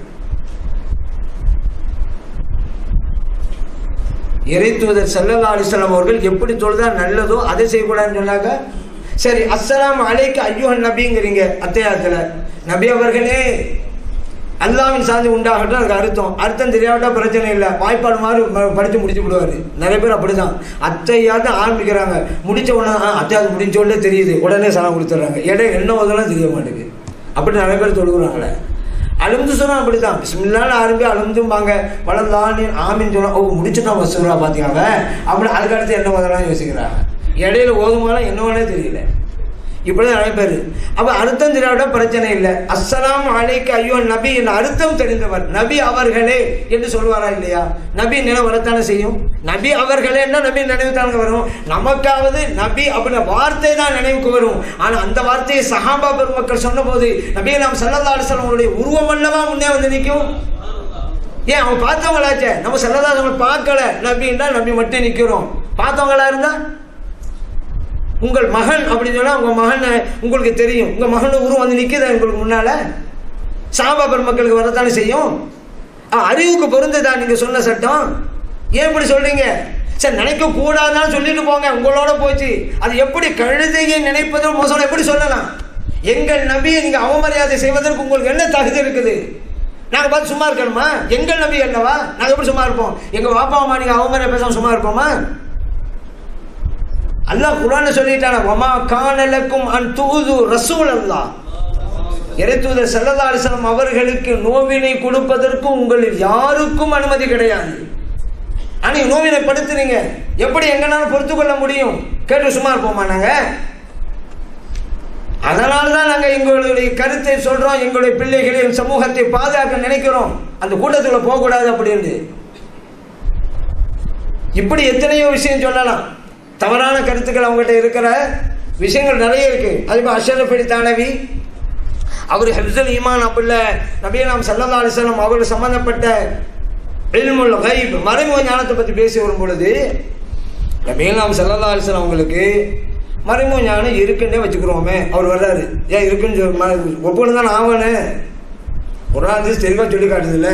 இறைத்துவதர் செல்லல்லா அலிஸ்லாம் அவர்கள் எப்படி தொழுதா நல்லதோ அதை செய்யக்கூடாதுன்னு சொன்னாங்க சரி அஸ்ஸலாம் அலைக்கு ஐயோஹன் நபிங்கிறீங்க அத்தையாத்தில் நபி அவர்களே அல்லாவின் சாந்தி உண்டாகட்டும் அதுக்கு அர்த்தம் அர்த்தம் தெரியாவிட்டா பிரச்சனை இல்லை வாய்ப்பாடு மாதிரி ம- படித்து முடிச்சு விடுவார் நிறைய பேர் அப்படிதான் அத்தையாவது ஆரம்பிக்கிறாங்க முடிச்ச உடனே "ஆ, அத்தையாவது முடிஞ்ச உடனே தெரியுது உடனே சலாம் கொடுத்துட்றாங்க இடம் என்ன ஓதெல்லாம் தெரிய மாட்டேங்குது அப்படி நிறைய பேர் தொழுகிறாங்களே அழுந்து சொன்னா அப்படிதான் பிஸ்மில்லான்னு ஆரம்பி அழுந்தும்பாங்க வளர்ந்தான்னு ஆமின்னு சொன்னா ஓ முடிச்சுட்டோம் வசூரா பார்த்தீங்க அப்படி அதுக்கு அடுத்து என்ன ஓதலாம் யோசிக்கிறாங்க இடையில ஓதுமாலாம் என்ன வேணே தெரியல இப்படிதான் நிறைய பேர் அப்ப அர்த்தம் தெரியாவிட பிரச்சனை இல்லை அஸ்ஸலாம் அலைக்கு ஐயோ நபி என் அர்த்தம் தெரிந்தவர் நபி அவர்களே என்று சொல்வாரா இல்லையா நபி நினைவு வரத்தானே செய்யும் நபி அவர்களே என்ன நபி நினைவு தானே வரும் நமக்காவது நபி அப்படின்ற வார்த்தை தான் நினைவுக்கு வரும் ஆனா அந்த வார்த்தையை சஹாபா பெருமக்கள் சொன்னபோது நபி நாம் சல்லல்லா அலிஸ்லாமுடைய உருவம் அல்லவா முன்னே வந்து நிற்கும் ஏன் அவங்க பார்த்தவங்களாச்சே நம்ம சல்லதாசங்களை பார்க்கல நபின்னா நபி மட்டும் நிற்கிறோம் பார்த்தவங்களா இருந்தா உங்கள் மகன் அப்படின்னு சொன்னா உங்க மகன் உங்களுக்கு தெரியும் உங்க மகன் உருவம் வந்து நிக்குதா உங்களுக்கு முன்னால சாபா பெருமக்களுக்கு வரத்தானே செய்யும் ஆ, அறிவுக்கு பொருந்ததா நீங்க சொன்ன சட்டம் ஏன் இப்படி சொல்றீங்க சரி நினைக்க கூடாதான்னு சொல்லிட்டு போங்க உங்களோட போச்சு அது எப்படி கழுதையை நினைப்பது மோசம் எப்படி சொல்லலாம் எங்கள் நபியை நீங்க அவமரியாதை செய்வதற்கு உங்களுக்கு என்ன தகுதி இருக்குது நாங்க பார்த்து சும்மா இருக்கணுமா எங்கள் நபி அல்லவா நாங்க எப்படி சும்மா இருப்போம் எங்க பாப்பா அம்மா நீங்க அவமரியாதை பேசாம சும்மா இருப்போமா அல்லாஹ் குரான சொல்லிட்டான வமா கானலக்கும் அன் தூது ரசூல் அல்லாஹ் இறைத்தூதர் சல்லல்லா அலிஸ்லாம் அவர்களுக்கு நோவினை கொடுப்பதற்கு உங்களில் யாருக்கும் அனுமதி கிடையாது ஆனா நீங்க நோவினை படுத்துறீங்க எப்படி எங்கனாலும் பொறுத்து கொள்ள முடியும் கேட்டு சும்மா இருப்போமா நாங்க அதனால தான் நாங்க எங்களுடைய கருத்தை சொல்றோம் எங்களுடைய பிள்ளைகளை என் சமூகத்தை பாதுகாக்க நினைக்கிறோம் அந்த கூட்டத்துக்குள்ள போகக்கூடாது அப்படின்னு இப்படி எத்தனையோ விஷயம் சொல்லலாம் தவறான கருத்துக்கள் அவங்ககிட்ட இருக்கிற விஷயங்கள் நிறைய இருக்கு அதே மாதிரி அஷரஃப் அலி தானவி அவர் ஹெப்சல் ஈமான் அப்படில்ல நபிய நாம் சல்லல்லா அலிஸ்லாம் அவர் சம்பந்தப்பட்ட இல்முல் கைப் மறைமுக ஞானத்தை பற்றி பேசி வரும் பொழுது நபிய நாம் சல்லல்லா அலிஸ்லாம் அவங்களுக்கு மறைமுக ஞானம் இருக்குன்னே வச்சுக்கிறோமே அவர் வர்றாரு ஏன் இருக்குன்னு சொல்லி ஒப்புன்னு தான் ஆவணு ஒரு நாள் தெளிவாக சொல்லி காட்டுதில்ல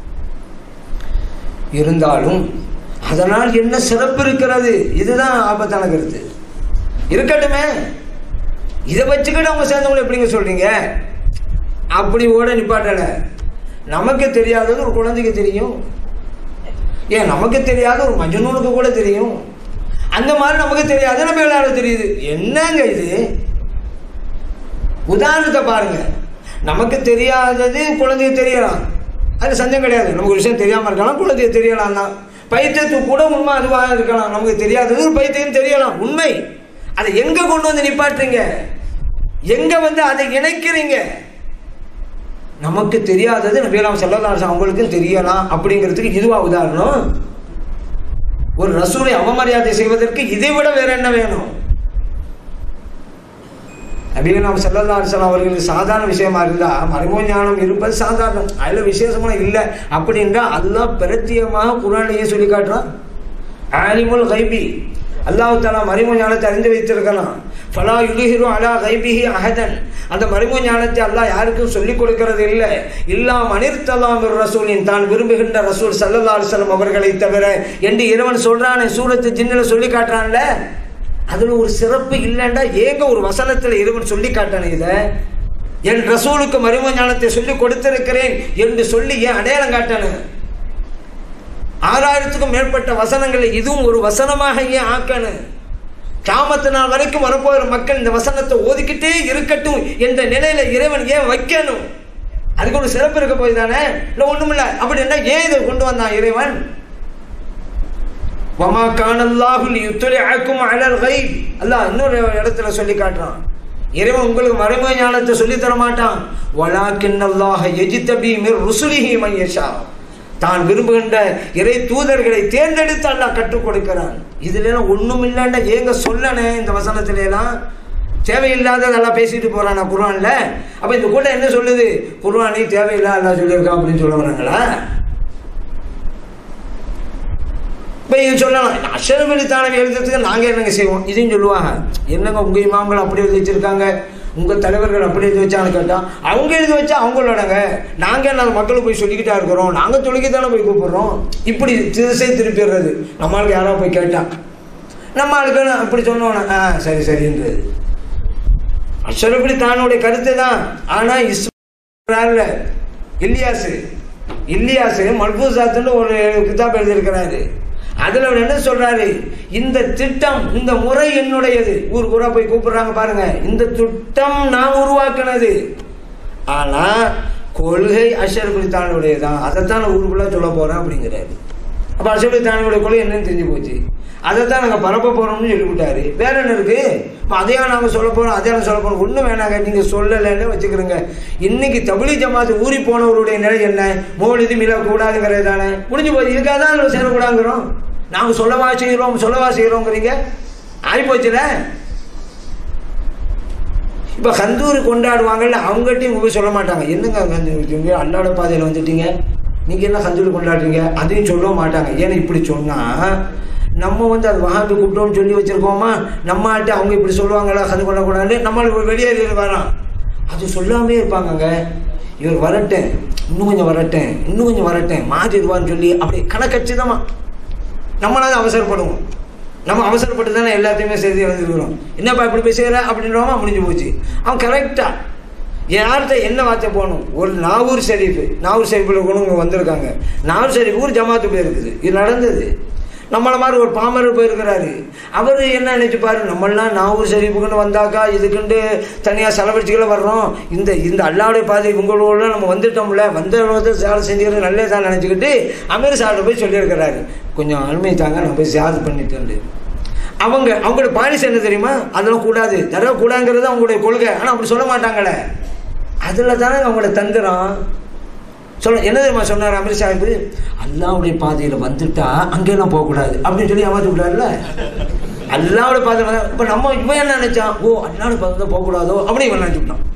இருந்தாலும் அதனால் என்ன சிறப்பு இருக்கிறது இதுதான் ஆபத்தான கருத்து இருக்கட்டுமே இதை வச்சுக்கிட்டு அவங்க சேர்ந்தவங்களை எப்படிங்க சொல்றீங்க அப்படி ஓட நிப்பாட்டல நமக்கு தெரியாதது ஒரு குழந்தைக்கு தெரியும் ஏன் நமக்கு தெரியாத ஒரு மஜனூனுக்கு கூட தெரியும் அந்த மாதிரி நமக்கு தெரியாது நம்ம எல்லாரும் தெரியுது என்னங்க இது உதாரணத்தை பாருங்க நமக்கு தெரியாதது குழந்தைக்கு தெரியலாம் அது சந்தேகம் கிடையாது நமக்கு ஒரு விஷயம் தெரியாம இருக்கலாம் குழந்தைக்கு தெரியலாம் தான் பைத்தியத்துக்கு கூட உண்மை அதுவாக இருக்கலாம் நமக்கு தெரியாதது ஒரு பைத்தியம் தெரியலாம் உண்மை அதை எங்க கொண்டு வந்து நிப்பாட்டுறீங்க எங்க வந்து அதை இணைக்கிறீங்க நமக்கு தெரியாதது நபியலாம் செல்லதாசன் அவங்களுக்கும் தெரியலாம் அப்படிங்கிறதுக்கு இதுவா உதாரணம் ஒரு ரசூலை அவமரியாதை செய்வதற்கு இதை விட வேற என்ன வேணும் நபிகள் நாம் செல்லல்லா அலிஸ்லாம் அவர்களுக்கு சாதாரண விஷயமா இருந்தா மறைமுக ஞானம் இருப்பது சாதாரணம் அதுல விசேஷமா இல்லை அப்படின்றா அல்லாஹ் பிரத்தியமாக குரானையே சொல்லி காட்டுறான் ஆலிமுல் கைபி அல்லாஹ் தாலா மறைமுக ஞானத்தை அறிந்து வைத்திருக்கலாம் ஃபலா யுலிஹிரு அலா கைபிஹி அஹதன் அந்த மறைமுக ஞானத்தை அல்லாஹ் யாருக்கும் சொல்லிக் கொடுக்கிறது இல்லை இல்லா மனிர்த்தலாம் ரசூலின் தான் விரும்புகின்ற ரசூல் சல்லல்லா அலிஸ்லாம் அவர்களை தவிர என்று இறைவன் சொல்றானே சூரத்து ஜின்னில் சொல்லி காட்டுறான்ல அதுல ஒரு சிறப்பு இல்லைண்டா ஏங்க ஒரு வசனத்துல இறைவன் சொல்லி காட்டானே இதை என் ரசூலுக்கு மறைமுக ஞானத்தை சொல்லி கொடுத்திருக்கிறேன் என்று சொல்லி ஏன் அடையாளம் காட்டானு ஆறாயிரத்துக்கும் மேற்பட்ட வசனங்களை இதுவும் ஒரு வசனமாக ஏன் ஆக்கணும் காமத்து நாள் வரைக்கும் வரப்போகிற மக்கள் இந்த வசனத்தை ஓதிக்கிட்டே இருக்கட்டும் என்ற நிலையில இறைவன் ஏன் வைக்கணும் அதுக்கு ஒரு சிறப்பு இருக்க போய் தானே இல்லை ஒண்ணுமில்ல அப்படி என்ன ஏன் இதை கொண்டு வந்தான் இறைவன் வமா கானல்லாஹுல் யுத்லிஅக்கும் அலல் கைப் அல்லாஹ் இன்னொரு இடத்துல சொல்லி காட்டுறான் இறைவன் உங்களுக்கு மறைமுக ஞானத்தை சொல்லி தர மாட்டான் வலாக்கின் அல்லாஹ் எஜித்தபி மிர் ருசுலிஹி மையஷா தான் விரும்புகின்ற இறை தூதர்களை தேர்ந்தெடுத்து அல்லாஹ் கற்றுக் கொடுக்கிறான் இதுல எல்லாம் ஒண்ணும் இல்லாண்ட ஏங்க சொல்லனே இந்த வசனத்துல எல்லாம் தேவையில்லாததெல்லாம் பேசிட்டு போறானா குர்ஆன்ல அப்ப இந்த கூட்டம் என்ன சொல்லுது குர்ஆனை தேவையில்லாத அல்லாஹ் சொல்லியிருக்கான் அப்படின்னு சொல்ல வராங்களா இப்போ இது சொல்லலாம் அஷரப் அலி தானவி எழுதுறதுக்கு நாங்கள் என்னங்க செய்வோம் இதையும் சொல்லுவாங்க என்னங்க உங்கள் இமாம்கள் அப்படி எழுதி வச்சிருக்காங்க உங்கள் தலைவர்கள் அப்படி எழுதி வச்சான்னு கேட்டால் அவங்க எழுதி வச்சா அவங்களோடங்க நாங்கள் என்ன மக்களுக்கு போய் சொல்லிக்கிட்டா இருக்கிறோம் நாங்கள் சொல்லிக்க தானே போய் கூப்பிடுறோம் இப்படி திசை திருப்பிடுறது நம்மளுக்கு யாரோ போய் கேட்டா நம்ம ஆளுக்கு அப்படி சொன்னோன்னே ஆ சரி சரின்றது அஷரப் அலி தானுடைய கருத்து தான் ஆனால் இஸ்மாயில் இல்லியாசு இல்லியாசு மல்பூசாத்துன்னு ஒரு கிதாப் எழுதியிருக்கிறாரு அதுல அவர் என்ன சொல்றாரு இந்த திட்டம் இந்த முறை என்னுடையது ஊர் ஊரா போய் கூப்பிடுறாங்க பாருங்க இந்த திட்டம் நான் உருவாக்குனது ஆனா கொள்கை அஷரபுல் தானுடைய தான் அதைத்தான் நான் ஊருக்குள்ளே சொல்ல போகிறேன் அப்படிங்கிறாரு அப்போ அஷரபுல் தானுடைய கொள்கை என்னன்னு தெரிஞ்சு போச்சு அதைத்தான் நாங்கள் பரப்ப போகிறோம்னு சொல்லிவிட்டாரு வேற என்ன இருக்கு இப்போ அதையா நாங்கள் சொல்ல போகிறோம் அதையா சொல்ல போகிறோம் ஒன்றும் வேணாங்க நீங்கள் சொல்லலைன்னு வச்சுக்கிறோங்க இன்னைக்கு தபிலி ஜமாத்து ஊறி போனவருடைய நிலை என்ன மோலிது மில கூடாதுங்கிறது தானே முடிஞ்சு போச்சு இதுக்காக தான் நம்ம சேரக்கூடாதுங்கிறோம் நாங்கள் சொல்லவா செய்கிறோம் சொல்லவா செய்கிறோங்கிறீங்க ஆகிப்போச்சுல இப்போ கந்தூரி கொண்டாடுவாங்கல்ல அவங்ககிட்டயும் போய் சொல்ல மாட்டாங்க என்னங்க கந்தூரி அல்லாட பாதையில் வந்துட்டீங்க நீங்கள் என்ன கந்தூரி கொண்டாடுறீங்க அதையும் சொல்ல மாட்டாங்க ஏன்னா இப்படி சொன்னால் நம்ம வந்து அது வகாபி கூப்பிட்டோம்னு சொல்லி வச்சுருக்கோமா நம்ம ஆட்டு அவங்க இப்படி சொல்லுவாங்களா கந்து கொள்ளக்கூடாது நம்மளுக்கு வெளியேறி வரோம் அது சொல்லாமே இருப்பாங்கங்க இவர் வரட்டேன் இன்னும் கொஞ்சம் வரட்டேன் இன்னும் கொஞ்சம் வரட்டேன் மாறிடுவான்னு சொல்லி அப்படி கணக்கச்சிதமாக நம்மளால அவசரப்படுவோம் நம்ம அவசரப்பட்டு தானே எல்லாத்தையுமே செய்தி எழுதிருக்கிறோம் என்னப்பா இப்படி பேசுகிற அப்படின்றவமா முடிஞ்சு போச்சு அவன் கரெக்டாக யார்கிட்ட என்ன வார்த்தை போகணும் ஒரு நாகூர் ஷெரீஃபு நாகூர் ஷெரீஃபில் கூட இங்கே வந்திருக்காங்க நாகூர் ஷெரீஃப் ஒரு ஜமாத்து போயிருக்குது இது நடந்தது நம்மளை மாதிரி ஒரு பாமரர் போயிருக்கிறாரு அவர் என்ன நினைச்சுப்பாரு நம்மளாம் நாகூர் ஷெரீஃபுக்குன்னு வந்தாக்கா இதுக்குண்டு தனியாக செலவழிச்சுக்கல வர்றோம் இந்த இந்த அல்லாவுடைய பாதை உங்களோட நம்ம வந்துட்டோம்ல வந்த சாலை செஞ்சுக்கிறது நல்லே தான் நினச்சிக்கிட்டு அமீர் சார்கிட்ட போய் சொல்லியிருக்கிறாரு கொஞ்சம் அனுமதி தாங்க நான் போய் சாது பண்ணிட்டேன் அவங்க அவங்களோட பாலிசி என்ன தெரியுமா அதெல்லாம் கூடாது தடவை கூடாங்கிறது அவங்களுடைய கொள்கை ஆனால் அப்படி சொல்ல மாட்டாங்களே அதில் தானே அவங்களோட தந்திரம் சொல்ல என்ன தெரியுமா சொன்னார் அமீர் சாஹிப் அல்லாவுடைய பாதையில் வந்துட்டா அங்கெல்லாம் போகக்கூடாது அப்படின்னு சொல்லி ஏமாற்றி விட்டார்ல அல்லாவுடைய பாதையில் இப்போ நம்ம இவன் என்ன நினைச்சான் ஓ அல்லாவுடைய பாதை தான் போகக்கூடாதோ அப்படின்னு இவன் நினச்சி விட்டான்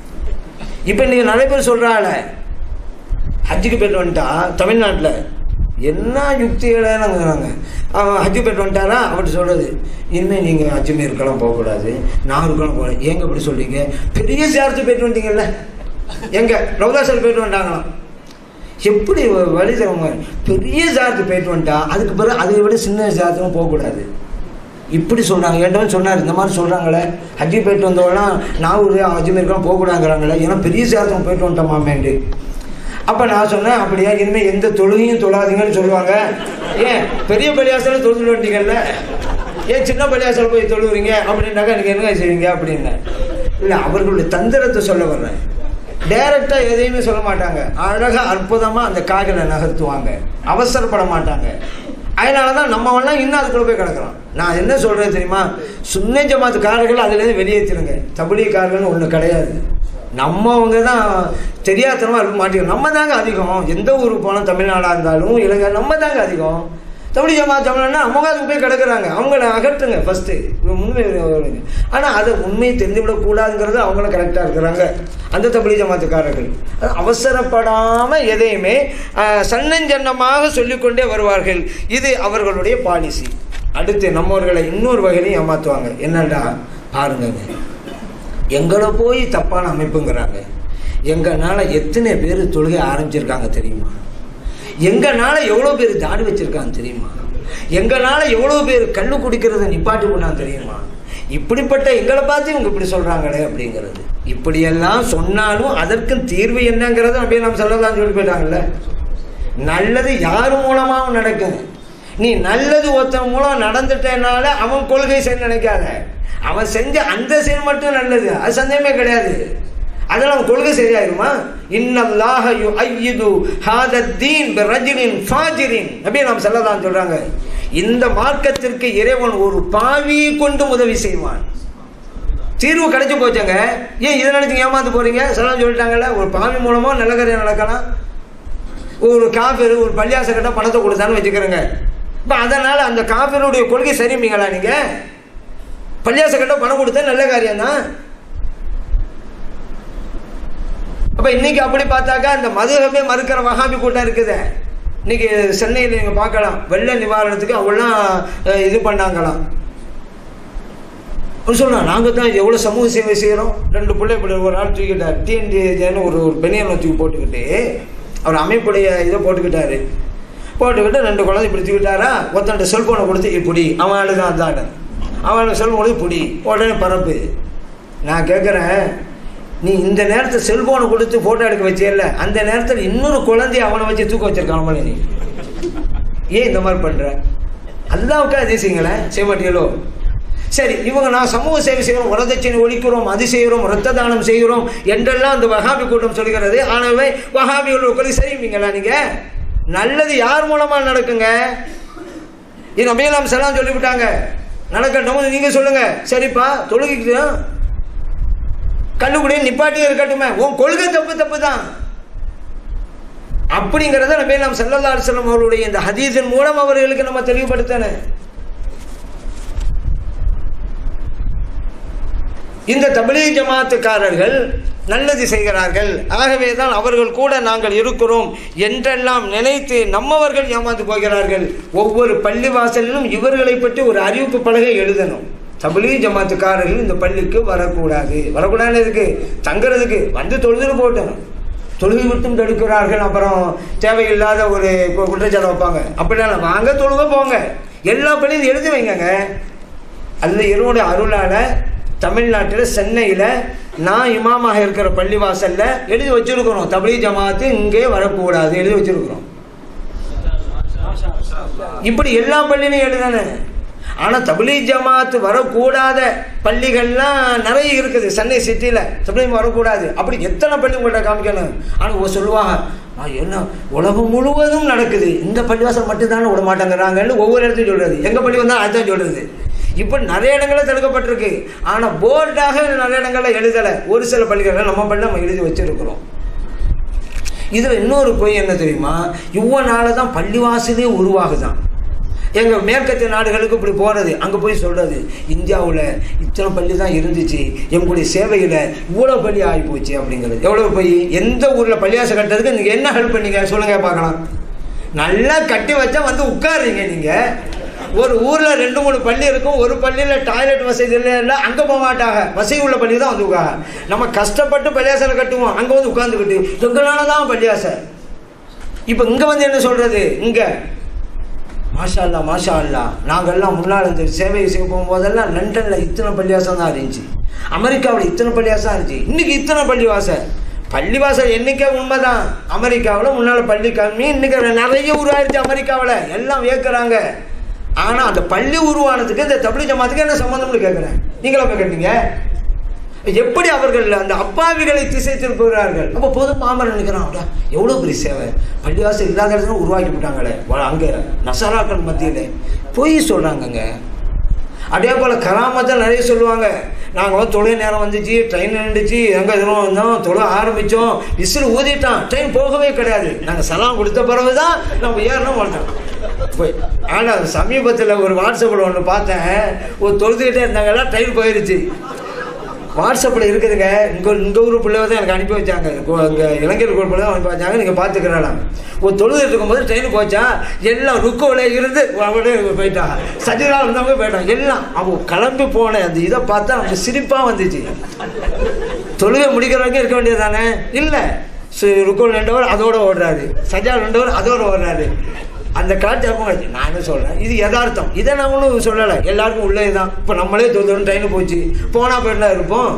இப்போ நீங்கள் நிறைய பேர் சொல்கிறாள் ஹஜ்ஜுக்கு போயிட்டு வந்துட்டா தமிழ்நாட்டில் என்ன யுக்திகளாங்கிறாங்க அவன் ஹஜ்ஜு போயிட்டு வந்துட்டாரா அப்படி சொல்கிறது இனிமேல் நீங்கள் அஜ்மீருக்கெல்லாம் போகக்கூடாது நாகருக்கெல்லாம் போக ஏங்க அப்படி சொல்றீங்க பெரிய சேர்த்து போயிட்டு வந்துட்டீங்கல்ல எங்க ரவுதாசல் போயிட்டு வந்துட்டாங்களாம் எப்படி வ- வழி தருவாங்க பெரிய ஜாத்துக்கு போயிட்டு வந்துட்டா அதுக்கு பிறகு அதை விட சின்ன ஜாத்துக்கும் போகக்கூடாது இப்படி சொல்கிறாங்க ஏன்டவன் சொன்னார் இந்த மாதிரி சொல்கிறாங்களே ஹஜ்ஜி போயிட்டு வந்தவங்களாம் நாகூர் அஜ்மீருக்கெல்லாம் போகக்கூடாங்கிறாங்களே ஏன்னா பெரிய ஜாத்தகம் போயிட்டு வந்துட்டோமாமேண்டு அப்போ நான் சொன்னேன் அப்படியா இனிமேல் எந்த தொழுகையும் தொழாதீங்கன்னு சொல்லுவாங்க ஏன் பெரிய பள்ளியாசல தொழுது வந்துட்டீங்கல்ல ஏன் சின்ன பள்ளியாசல போய் தொழுவுறீங்க அப்படின்னாக்கா நீங்கள் என்ன செய்வீங்க அப்படின்னேன் இல்லை அவர்களுடைய தந்திரத்தை சொல்ல வர்றேன் டைரக்டாக எதையுமே சொல்ல மாட்டாங்க அழகாக அற்புதமாக அந்த காய்களை நகர்த்துவாங்க அவசரப்பட மாட்டாங்க அதனால தான் நம்ம எல்லாம் இன்னும் அதுக்குள்ளே போய் கிடக்குறோம் நான் என்ன சொல்கிறேன் தெரியுமா சுன்ன ஜமாத்துக்காரர்கள் அதுலேருந்து வெளியேற்றிருங்க தபிலிக்காரர்கள்னு ஒன்று கிடையாது நம்மவங்க தான் தெரியாதனமாக இருக்க மாட்டேங்கிறோம் நம்ம தாங்க அதிகம் எந்த ஊருக்கு போனால் தமிழ்நாடாக இருந்தாலும் இலங்கை நம்ம தாங்க அதிகம் தமிழ் ஜமாத் தமிழ்னா அவங்க அதுக்கு போய் கிடக்குறாங்க அவங்கள அகற்றுங்க ஃபஸ்ட்டு உண்மை ஆனால் அதை உண்மையை தெரிந்து விடக்கூடாதுங்கிறது அவங்களும் கரெக்டாக இருக்கிறாங்க அந்த தமிழ் ஜமாத்துக்காரர்கள் அது அவசரப்படாமல் எதையுமே ஆஹ், சன்னஞ்சன்னமாக சொல்லிக்கொண்டே வருவார்கள் இது அவர்களுடைய பாலிசி அடுத்து நம்மவர்களை இன்னொரு வகையிலையும் ஏமாற்றுவாங்க என்னடா பாருங்கங்க எங்களை போய் தப்பான அமைப்புங்கிறாங்க எங்கனால எத்தனை பேர் தொழுகை ஆரம்பிச்சிருக்காங்க தெரியுமா எங்கனால எவ்வளோ பேர் தாடி வச்சிருக்காங்க தெரியுமா எங்கனால எவ்வளோ பேர் கண்ணு குடிக்கிறத நிப்பாட்டி போனாங்க தெரியுமா இப்படிப்பட்ட எங்களை பார்த்து இவங்க இப்படி சொல்றாங்களே அப்படிங்கிறது இப்படியெல்லாம் சொன்னாலும் அதற்கு தீர்வு என்னங்கிறத அப்படியே நம்ம சொல்லலாம் சொல்லி போயிட்டாங்கல்ல நல்லது யார் மூலமாகவும் நடக்கும் நீ நல்லது ஒருத்தன் மூலம் நடந்துட்டனால அவன் கொள்கை சரி நினைக்காத அவன் செஞ்ச அந்த செயல் மட்டும் நல்லது அது சந்தேகமே கிடையாது அதெல்லாம் அவன் கொள்கை சரியாயிருமா இன்னல்லாஹ யுஐயிது ஹாதத்தீன் பிரஜினின் ஃபாஜிரின் அப்படியே நாம் சொல்லலாம் சொல்றாங்க இந்த மார்க்கத்திற்கு இறைவன் ஒரு பாவியை கொண்டு உதவி செய்வான் தீர்வு கிடைச்சு போச்சுங்க ஏன் இதை நினைச்சு ஏமாந்து போறீங்க சொல்லலாம் சொல்லிட்டாங்கல்ல ஒரு பாவி மூலமா நல்ல காரியம் நடக்கலாம் ஒரு காஃபர் ஒரு பள்ளியாச கிட்ட பணத்தை கொடுத்தான்னு வச்சுக்கிறேங்க இப்போ அதனால் அந்த காஃபருடைய கொள்கை சரிப்பீங்களா நீங்கள் பள்ளியாச கிட்ட பணம் கொடுத்தா நல்ல காரியம் தான் அப்போ இன்னைக்கு அப்படி பார்த்தாக்கா இந்த மதுகமே மறுக்கிற வகாபி கூட்டம் இருக்குது இன்னைக்கு சென்னையில் நீங்கள் பார்க்கலாம் வெள்ள நிவாரணத்துக்கு அவங்களாம் அஹ், இது பண்ணாங்களாம் சொல்லலாம் நாங்கள் தான் எவ்வளோ சமூக சேவை செய்கிறோம் ரெண்டு பிள்ளை இப்படி ஒரு ஆள் தூக்கிட்டார் டிஎன்டிஏன்னு ஒரு ஒரு பெனியனை தூக்கி போட்டுக்கிட்டு அவர் அமைப்புடைய இதை போட்டுக்கிட்டாரு போட்டுக்கிட்டு ரெண்டு குழந்தை இப்படி தூக்கிட்டாரா ஒருத்தன்ட்ட செல்ஃபோனை கொடுத்து இப்படி அவன் ஆளு தான் அதான அவன் செல்ஃபோன் கொடுத்து இப்படி உடனே பரப்பு நான் கேட்குறேன் நீ இந்த நேரத்தில் செல்ஃபோனை கொடுத்து ஃபோட்டோ எடுக்க வச்சியல்ல அந்த நேரத்தில் இன்னொரு குழந்தைய அவனை வச்சு தூக்க வச்சிருக்கான் நீ ஏன் இந்த மாதிரி பண்ணுற அல்லாவுக்கா அதிசயங்களேன் செய்ய மாட்டீங்களோ சரி இவங்க நான் சமூக சேவை செய்கிறோம் வரதட்சணை ஒழிக்கிறோம் அது செய்கிறோம் ரத்த தானம் செய்கிறோம் என்றெல்லாம் அந்த வகாபி கூட்டம் சொல்கிறது ஆனவே வகாபிகள் உட்காந்து செய்வீங்களா நீங்கள் நல்லது யார் மூலமாக நடக்குங்க இது நபியலாம் செல்லாம் சொல்லிவிட்டாங்க நடக்கட்டும் நீங்கள் சொல்லுங்க சரிப்பா தொழுகைக்கு கல்லுக்குடியே நிப்பாட்டியே இருக்கட்டுமே உன் கொள்கை தப்பு தப்பு தான் அப்படிங்கிறத நபியலாம் செல்லல்லா அலுவலம் அவருடைய இந்த ஹதீஸின் மூலம் அவர்களுக்கு நம்ம தெளிவுபடுத்தணும் இந்த தபிலீ ஜமாத்துக்காரர்கள் நல்லது செய்கிறார்கள் ஆகவே தான் அவர்கள் கூட நாங்கள் இருக்கிறோம் என்றெல்லாம் நினைத்து நம்மவர்கள் ஏமாந்து போகிறார்கள் ஒவ்வொரு பள்ளி வாசலிலும் இவர்களை பற்றி ஒரு அறிவிப்பு பலகை எழுதணும் தபிலீ ஜமாத்துக்காரர்கள் இந்த பள்ளிக்கு வரக்கூடாது வரக்கூடாது இருக்கு தங்குறதுக்கு வந்து தொழுதுன்னு போட்டோம் தொழுகை மட்டும் தடுக்கிறார்கள் அப்புறம் தேவையில்லாத ஒரு கு- குற்றச்சாட்டு வைப்பாங்க அப்படிலாம் இல்லை. வாங்க தொழுக போங்க எல்லா பள்ளியும் எழுதி வைங்கங்க அல்ல இவருடைய அருளால் தமிழ்நாட்டில் சென்னையில் நான் இமாமாக இருக்கிற பள்ளிவாசல்ல எழுதி வச்சிருக்கிறோம் தபிலி ஜமாத்து இங்கே வரக்கூடாது எழுதி வச்சிருக்கிறோம் இப்படி எல்லா பள்ளியிலும் எழுதானே ஆனால் தபிலி ஜமாத்து வரக்கூடாத பள்ளிகள்லாம் நிறைய இருக்குது சென்னை சிட்டியில் தபிலி வரக்கூடாது அப்படி எத்தனை பள்ளி உங்கள்கிட்ட காமிக்கணும் ஆனால் சொல்லுவாங்க "ஆ, என்ன உலகம் முழுவதும் நடக்குது இந்த பள்ளிவாசல் மட்டும்தானே விட மாட்டேங்கிறாங்கன்னு ஒவ்வொரு இடத்தையும் சொல்றது எங்கள் பள்ளி வந்தால் அதுதான் சொல்றது இப்போ நிறைய இடங்களில் தடுக்கப்பட்டிருக்கு ஆனால் போர்டாக நிறைய இடங்களில் எழுதலை ஒரு சில பள்ளிகளில் நம்ம பள்ளி நம்ம எழுதி வச்சிருக்கிறோம் இதில் இன்னொரு பொய் என்ன தெரியுமா இவ்வளோ தான் பள்ளிவாசலே உருவாகுதான் எங்கள் மேற்கத்திய நாடுகளுக்கு இப்படி போகிறது அங்கே போய் சொல்கிறது இந்தியாவில் இத்தனை பள்ளி தான் இருந்துச்சு எங்களுடைய சேவையில் இவ்வளோ பள்ளி ஆகி போச்சு அப்படிங்கிறது எவ்வளோ போய் எந்த ஊரில் பள்ளிவாசல் கட்டுறதுக்கு நீங்கள் என்ன ஹெல்ப் பண்ணீங்க சொல்லுங்க பார்க்கலாம் நல்லா கட்டி வச்சா வந்து உட்காருங்க நீங்கள் ஒரு ஊரில் ரெண்டு மூணு பள்ளி இருக்கும் ஒரு பள்ளியில் டாய்லெட் வசதி இல்லை அங்கே போக மாட்டாங்க வசதி உள்ள பள்ளி தான் வந்து உட்கார நம்ம கஷ்டப்பட்டு பள்ளியாசலை கட்டுவோம் அங்கே வந்து உட்காந்துக்கிட்டு எங்களால தான் பள்ளியாசல் இப்போ இங்கே வந்து என்ன சொல்கிறது இங்கே மாஷா அல்லா மாஷா அல்லா நாங்கள்லாம் முன்னால் இந்த சேவை செய்ய போகும்போதெல்லாம் லண்டனில் இத்தனை பள்ளிவாசம் தான் இருந்துச்சு அமெரிக்காவில் இத்தனை பள்ளிவாசம் இருந்துச்சு இன்னைக்கு இத்தனை பள்ளிவாசல் பள்ளிவாசல் எண்ணிக்கை உண்மைதான் அமெரிக்காவில் முன்னால் பள்ளி கம்மி இன்னைக்கு நிறைய உருவாயிருச்சு அமெரிக்காவில் எல்லாம் வியக்கிறாங்க ஆனால் அந்த பள்ளி உருவானதுக்கு இந்த தபிலி ஜமாத்துக்கு என்ன சம்மந்தம்னு கேட்குறேன் நீங்களா போய் கேட்டீங்க எப்படி அவர்கள் அந்த அப்பாவிகளை திசை திருப்புகிறார்கள் அப்போ பொது மாமன் நினைக்கிறான் "அடா, எவ்வளோ பெரிய சேவை பள்ளிவாசல் இல்லாத இடத்துல உருவாக்கி விட்டாங்களே வா- அங்கே நசராக்கள் மத்தியில் பொய் சொல்கிறாங்கங்க அதே போல் கராமத்தை நிறைய சொல்லுவாங்க நாங்கள் வந்து தொழில் நேரம் வந்துச்சு ட்ரெயின் நின்றுச்சு எங்கே தூரம் வந்தோம் தொழில் ஆரம்பித்தோம் விசில் ஊதிட்டான் ட்ரெயின் போகவே கிடையாது நாங்கள் சலாம் கொடுத்த பிறகு தான் நம்ம ஏறணும் வந்துட்டோம் போய் ஆனால் சமீபத்தில் ஒரு வாட்ஸ்அப்பில் ஒன்று பார்த்தேன் ஒரு தொழுதுகிட்டே இருந்தாங்கன்னா ட்ரெயின் போயிருச்சு வாட்ஸ்அப்பில் இருக்குதுங்க இங்கே இந்த ஊர் பிள்ளைவ தான் எனக்கு அனுப்பி வச்சாங்க இங்கே இளைஞர் கோள் பிள்ளை தான் அனுப்பி வச்சாங்க நீங்கள் பார்த்துக்கிறாங்க ஒரு தொழுது இருக்கும்போது ட்ரெயின் போச்சா எல்லாம் ருக்கோவில் இருந்து அப்படியே போயிட்டாங்க சஜிதா இருந்தவங்க போயிட்டாங்க எல்லாம் அவங்க கிளம்பி போன அந்த இதை பார்த்தா அவங்க சிரிப்பாக வந்துச்சு தொழுகை முடிக்கிற வரைக்கும் இருக்க வேண்டியது தானே இல்லை ருக்கோல் ரெண்டவர் அதோட ஓடுறாரு சஜா ரெண்டவர் அதோட ஓடுறாரு அந்த காட்சி அவங்க நான் என்ன சொல்கிறேன் இது யதார்த்தம் இதை நான் ஒன்றும் சொல்லலை எல்லாருக்கும் உள்ளே தான் இப்போ நம்மளே தொழுதுன்னு ட்ரெயின் போச்சு போனால் போயிட்டு இருப்போம்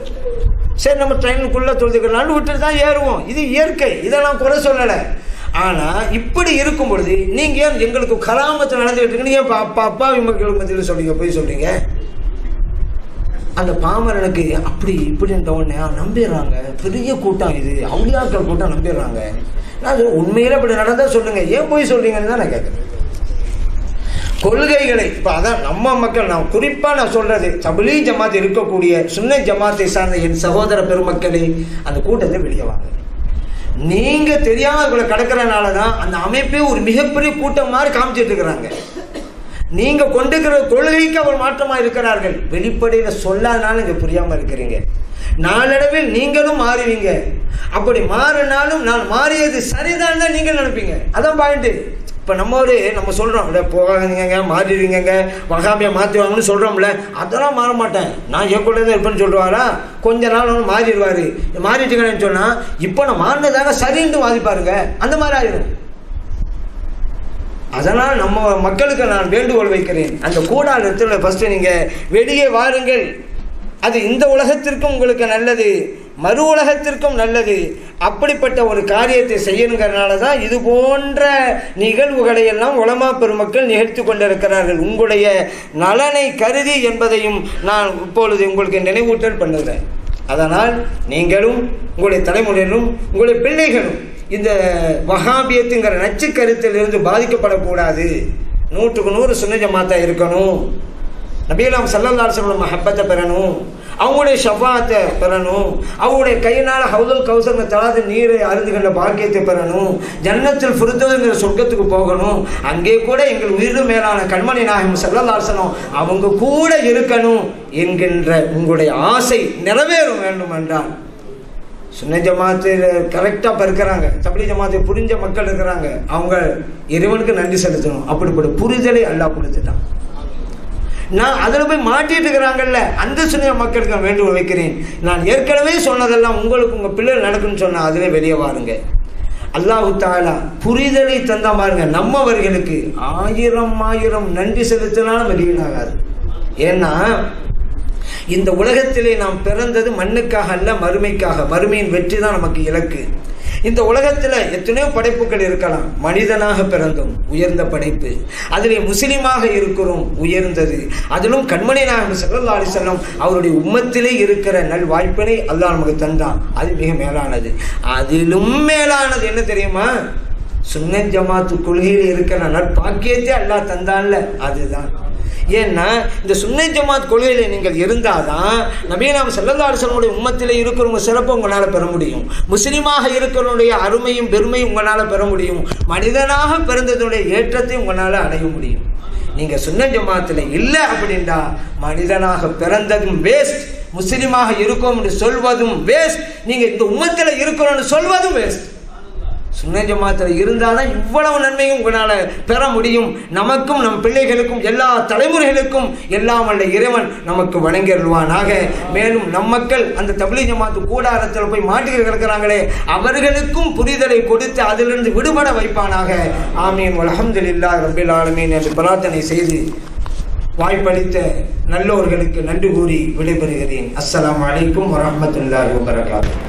சரி நம்ம ட்ரெயினுக்குள்ளே தொழுதுக்கலாம்னு விட்டுட்டு தான் ஏறுவோம் இது இயற்கை இதை நான் குறை சொல்லலை ஆனால் இப்படி இருக்கும் பொழுது நீங்கள் ஏன் எங்களுக்கு கராமத்து நடந்துகிட்டு இருக்கு நீங்கள் இப்போ அப்பா அப்பாவி மக்கள் மத்தியில் சொல்றீங்க போய் சொல்றீங்க அந்த பாமரனுக்கு அப்படி இப்படின்ற உடனே நம்பிடுறாங்க பெரிய கூட்டம் இது அவுளியாக்கள் கூட்டம் நம்பிடுறாங்க நான் சொல்றேன், உண்மையில இப்படி நடந்தா சொல்லுங்க ஏன் போய் சொல்றீங்கன்னு தான் நான் கேட்குறேன் கொள்கைகளை இப்போ அதான் நம்ம மக்கள் நான் குறிப்பாக நான் சொல்றது தபிலி ஜமாத் இருக்கக்கூடிய சுன்னை ஜமாத்தை சார்ந்த என் சகோதர பெருமக்களே அந்த கூட்டத்தை வெளியே வாங்க நீங்க தெரியாம இவங்களை கடக்கிறனால தான் அந்த அமைப்பே ஒரு மிகப்பெரிய கூட்டம் மாதிரி காமிச்சிட்டு இருக்கிறாங்க நீங்க கொண்டிருக்கிற கொள்கைக்கு அவர் மாற்றமா இருக்கிறார்கள் வெளிப்படையில சொல்லாதனால நீங்க புரியாம இருக்கிறீங்க நாளடைவில் நீங்களும் மாறுவீங்க அப்படி மாறினாலும் நான் மாறியது சரிதான் தான் நீங்க நினைப்பீங்க அதான் பாயிண்ட் இப்போ நம்ம ஒரு நம்ம சொல்கிறோம் இல்லை போகாதீங்க மாறிடுவீங்க வகாமியை மாற்றுவாங்கன்னு சொல்கிறோம்ல அதெல்லாம் மாற மாட்டேன் நான் என் கூட தான் இருப்பேன்னு சொல்லுவாரா கொஞ்ச நாள் ஒன்று மாறிடுவார் மாறிட்டீங்கன்னு சொன்னால் இப்போ நான் மாறினதாக சரின்னு வாதிப்பாருங்க அந்த மாதிரி ஆயிடும் அதனால் நம்ம மக்களுக்கு நான் வேண்டுகோள் வைக்கிறேன் அந்த கூடாரத்தில் ஃபஸ்ட்டு நீங்கள் வெளியே வாருங்கள் அது இந்த உலகத்திற்கும் உங்களுக்கு நல்லது மறு உலகத்திற்கும் நல்லது அப்படிப்பட்ட ஒரு காரியத்தை செய்யணுங்கிறனால தான் இது போன்ற நிகழ்வுகளை எல்லாம் உலமா பெருமக்கள் நிகழ்த்தி கொண்டிருக்கிறார்கள் உங்களுடைய நலனை கருதி என்பதையும் நான் இப்பொழுது உங்களுக்கு நினைவூட்டல் பண்ணுகிறேன் அதனால் நீங்களும் உங்களுடைய தலைமுறையினரும் உங்களுடைய பிள்ளைகளும் இந்த வகாபியத்துங்கிற நச்சு கருத்திலிருந்து பாதிக்கப்படக்கூடாது நூற்றுக்கு நூறு சுன்ன ஜமாத்தா இருக்கணும் நபீலாம் சல்லல்லாஹு சொல்லும் மஹப்பத்தை பெறணும் அவங்களுடைய ஷஃபாத்தை பெறணும் அவங்களுடைய கையினால் ஹவுதல் கௌசங்க தலாத நீரை அருந்துகின்ற பாக்கியத்தை பெறணும் ஜன்னத்தில் ஃபுருதோங்கிற சொர்க்கத்துக்கு போகணும் அங்கே கூட எங்கள் உயிரும் மேலான கண்மணி நாயகம் சல்லல்லாசனம் அவங்க கூட இருக்கணும் என்கின்ற உங்களுடைய ஆசை நிறைவேறும் வேண்டும் என்றால் சுன்ன ஜமாத்தில் கரெக்டாக இப்போ இருக்கிறாங்க தபிலி ஜமாத்தை புரிஞ்ச மக்கள் இருக்கிறாங்க அவங்க இறைவனுக்கு நன்றி செலுத்தணும் அப்படிப்பட்ட புரிதலை அல்லாஹ் கொடுத்துட்டான் நான் அதில் போய் மாட்டிட்டு இருக்கிறாங்கல்ல அந்த சுனிய மக்களுக்கு நான் வேண்டுகோள் வைக்கிறேன் நான் ஏற்கனவே சொன்னதெல்லாம் உங்களுக்கு உங்கள் பிள்ளைகள் நடக்குன்னு சொன்னால் அதிலே வெளியே வாருங்க அல்லாஹு தாலா புரிதலை தந்தா பாருங்க நம்மவர்களுக்கு ஆயிரம் ஆயிரம் நன்றி செலுத்தினாலும் வெளியீடாகாது ஏன்னா இந்த உலகத்திலே நாம் பிறந்தது மண்ணுக்காக அல்ல மறுமைக்காக மறுமையின் வெற்றி தான் நமக்கு இலக்கு இந்த உலகத்தில் எத்தனையோ படைப்புகள் இருக்கலாம் மனிதனாக பிறந்தோம் உயர்ந்த படைப்பு அதிலே முஸ்லீமாக இருக்கிறோம் உயர்ந்தது அதிலும் கண்மணி நாயகம் சல்லா அலிசல்லம் அவருடைய உம்மத்திலே இருக்கிற நல் வாய்ப்பினை அல்லாஹ் நமக்கு தந்தான் அது மிக மேலானது அதிலும் மேலானது என்ன தெரியுமா சுன்ன ஜமாத்து கொள்கையில் இருக்கிற நற்பாக்கியத்தை அல்லாஹ் தந்தான்ல அதுதான் ஏன்னா இந்த சுன்னை ஜமாத் கொள்கையில் நீங்கள் இருந்தால் தான் நபீனாம் செல்லந்தாரிசனுடைய உம்மத்தில் இருக்கிறவங்க சிறப்பை உங்களால் பெற முடியும் முஸ்லீமாக இருக்கிறவனுடைய அருமையும் பெருமையும் உங்களால் பெற முடியும் மனிதனாக பிறந்ததுடைய ஏற்றத்தை உங்களால் அடைய முடியும் நீங்கள் சுன்ன ஜமாத்தில் இல்லை அப்படின்டா மனிதனாக பிறந்ததும் வேஸ்ட் முஸ்லீமாக இருக்கோம் என்று சொல்வதும் வேஸ்ட் நீங்கள் இந்த உம்மத்தில் இருக்கிறோம்னு சொல்வதும் வேஸ்ட் சுன்ன ஜமாத்தில் இருந்தால் தான் இவ்வளவு நன்மையும் உங்களால் பெற முடியும் நமக்கும் நம் பிள்ளைகளுக்கும் எல்லா தலைமுறைகளுக்கும் எல்லாம் வல்ல இறைவன் நமக்கு வழங்கிடுவானாக மேலும் நம் மக்கள் அந்த தபிலி ஜமாத்து கூடாரத்தில் போய் மாட்டி கிடக்கிறாங்களே அவர்களுக்கும் புரிதலை கொடுத்து அதிலிருந்து விடுபட வைப்பானாக ஆமீன் அலமதுல்லா ரபில் ஆலமீன் என்று பிரார்த்தனை செய்து வாய்ப்பளித்த நல்லோர்களுக்கு நன்றி கூறி விடைபெறுகிறேன் அஸ்ஸலாமு அலைக்கும் வரஹ்மத்துல்லாஹி வபரகாத்துஹு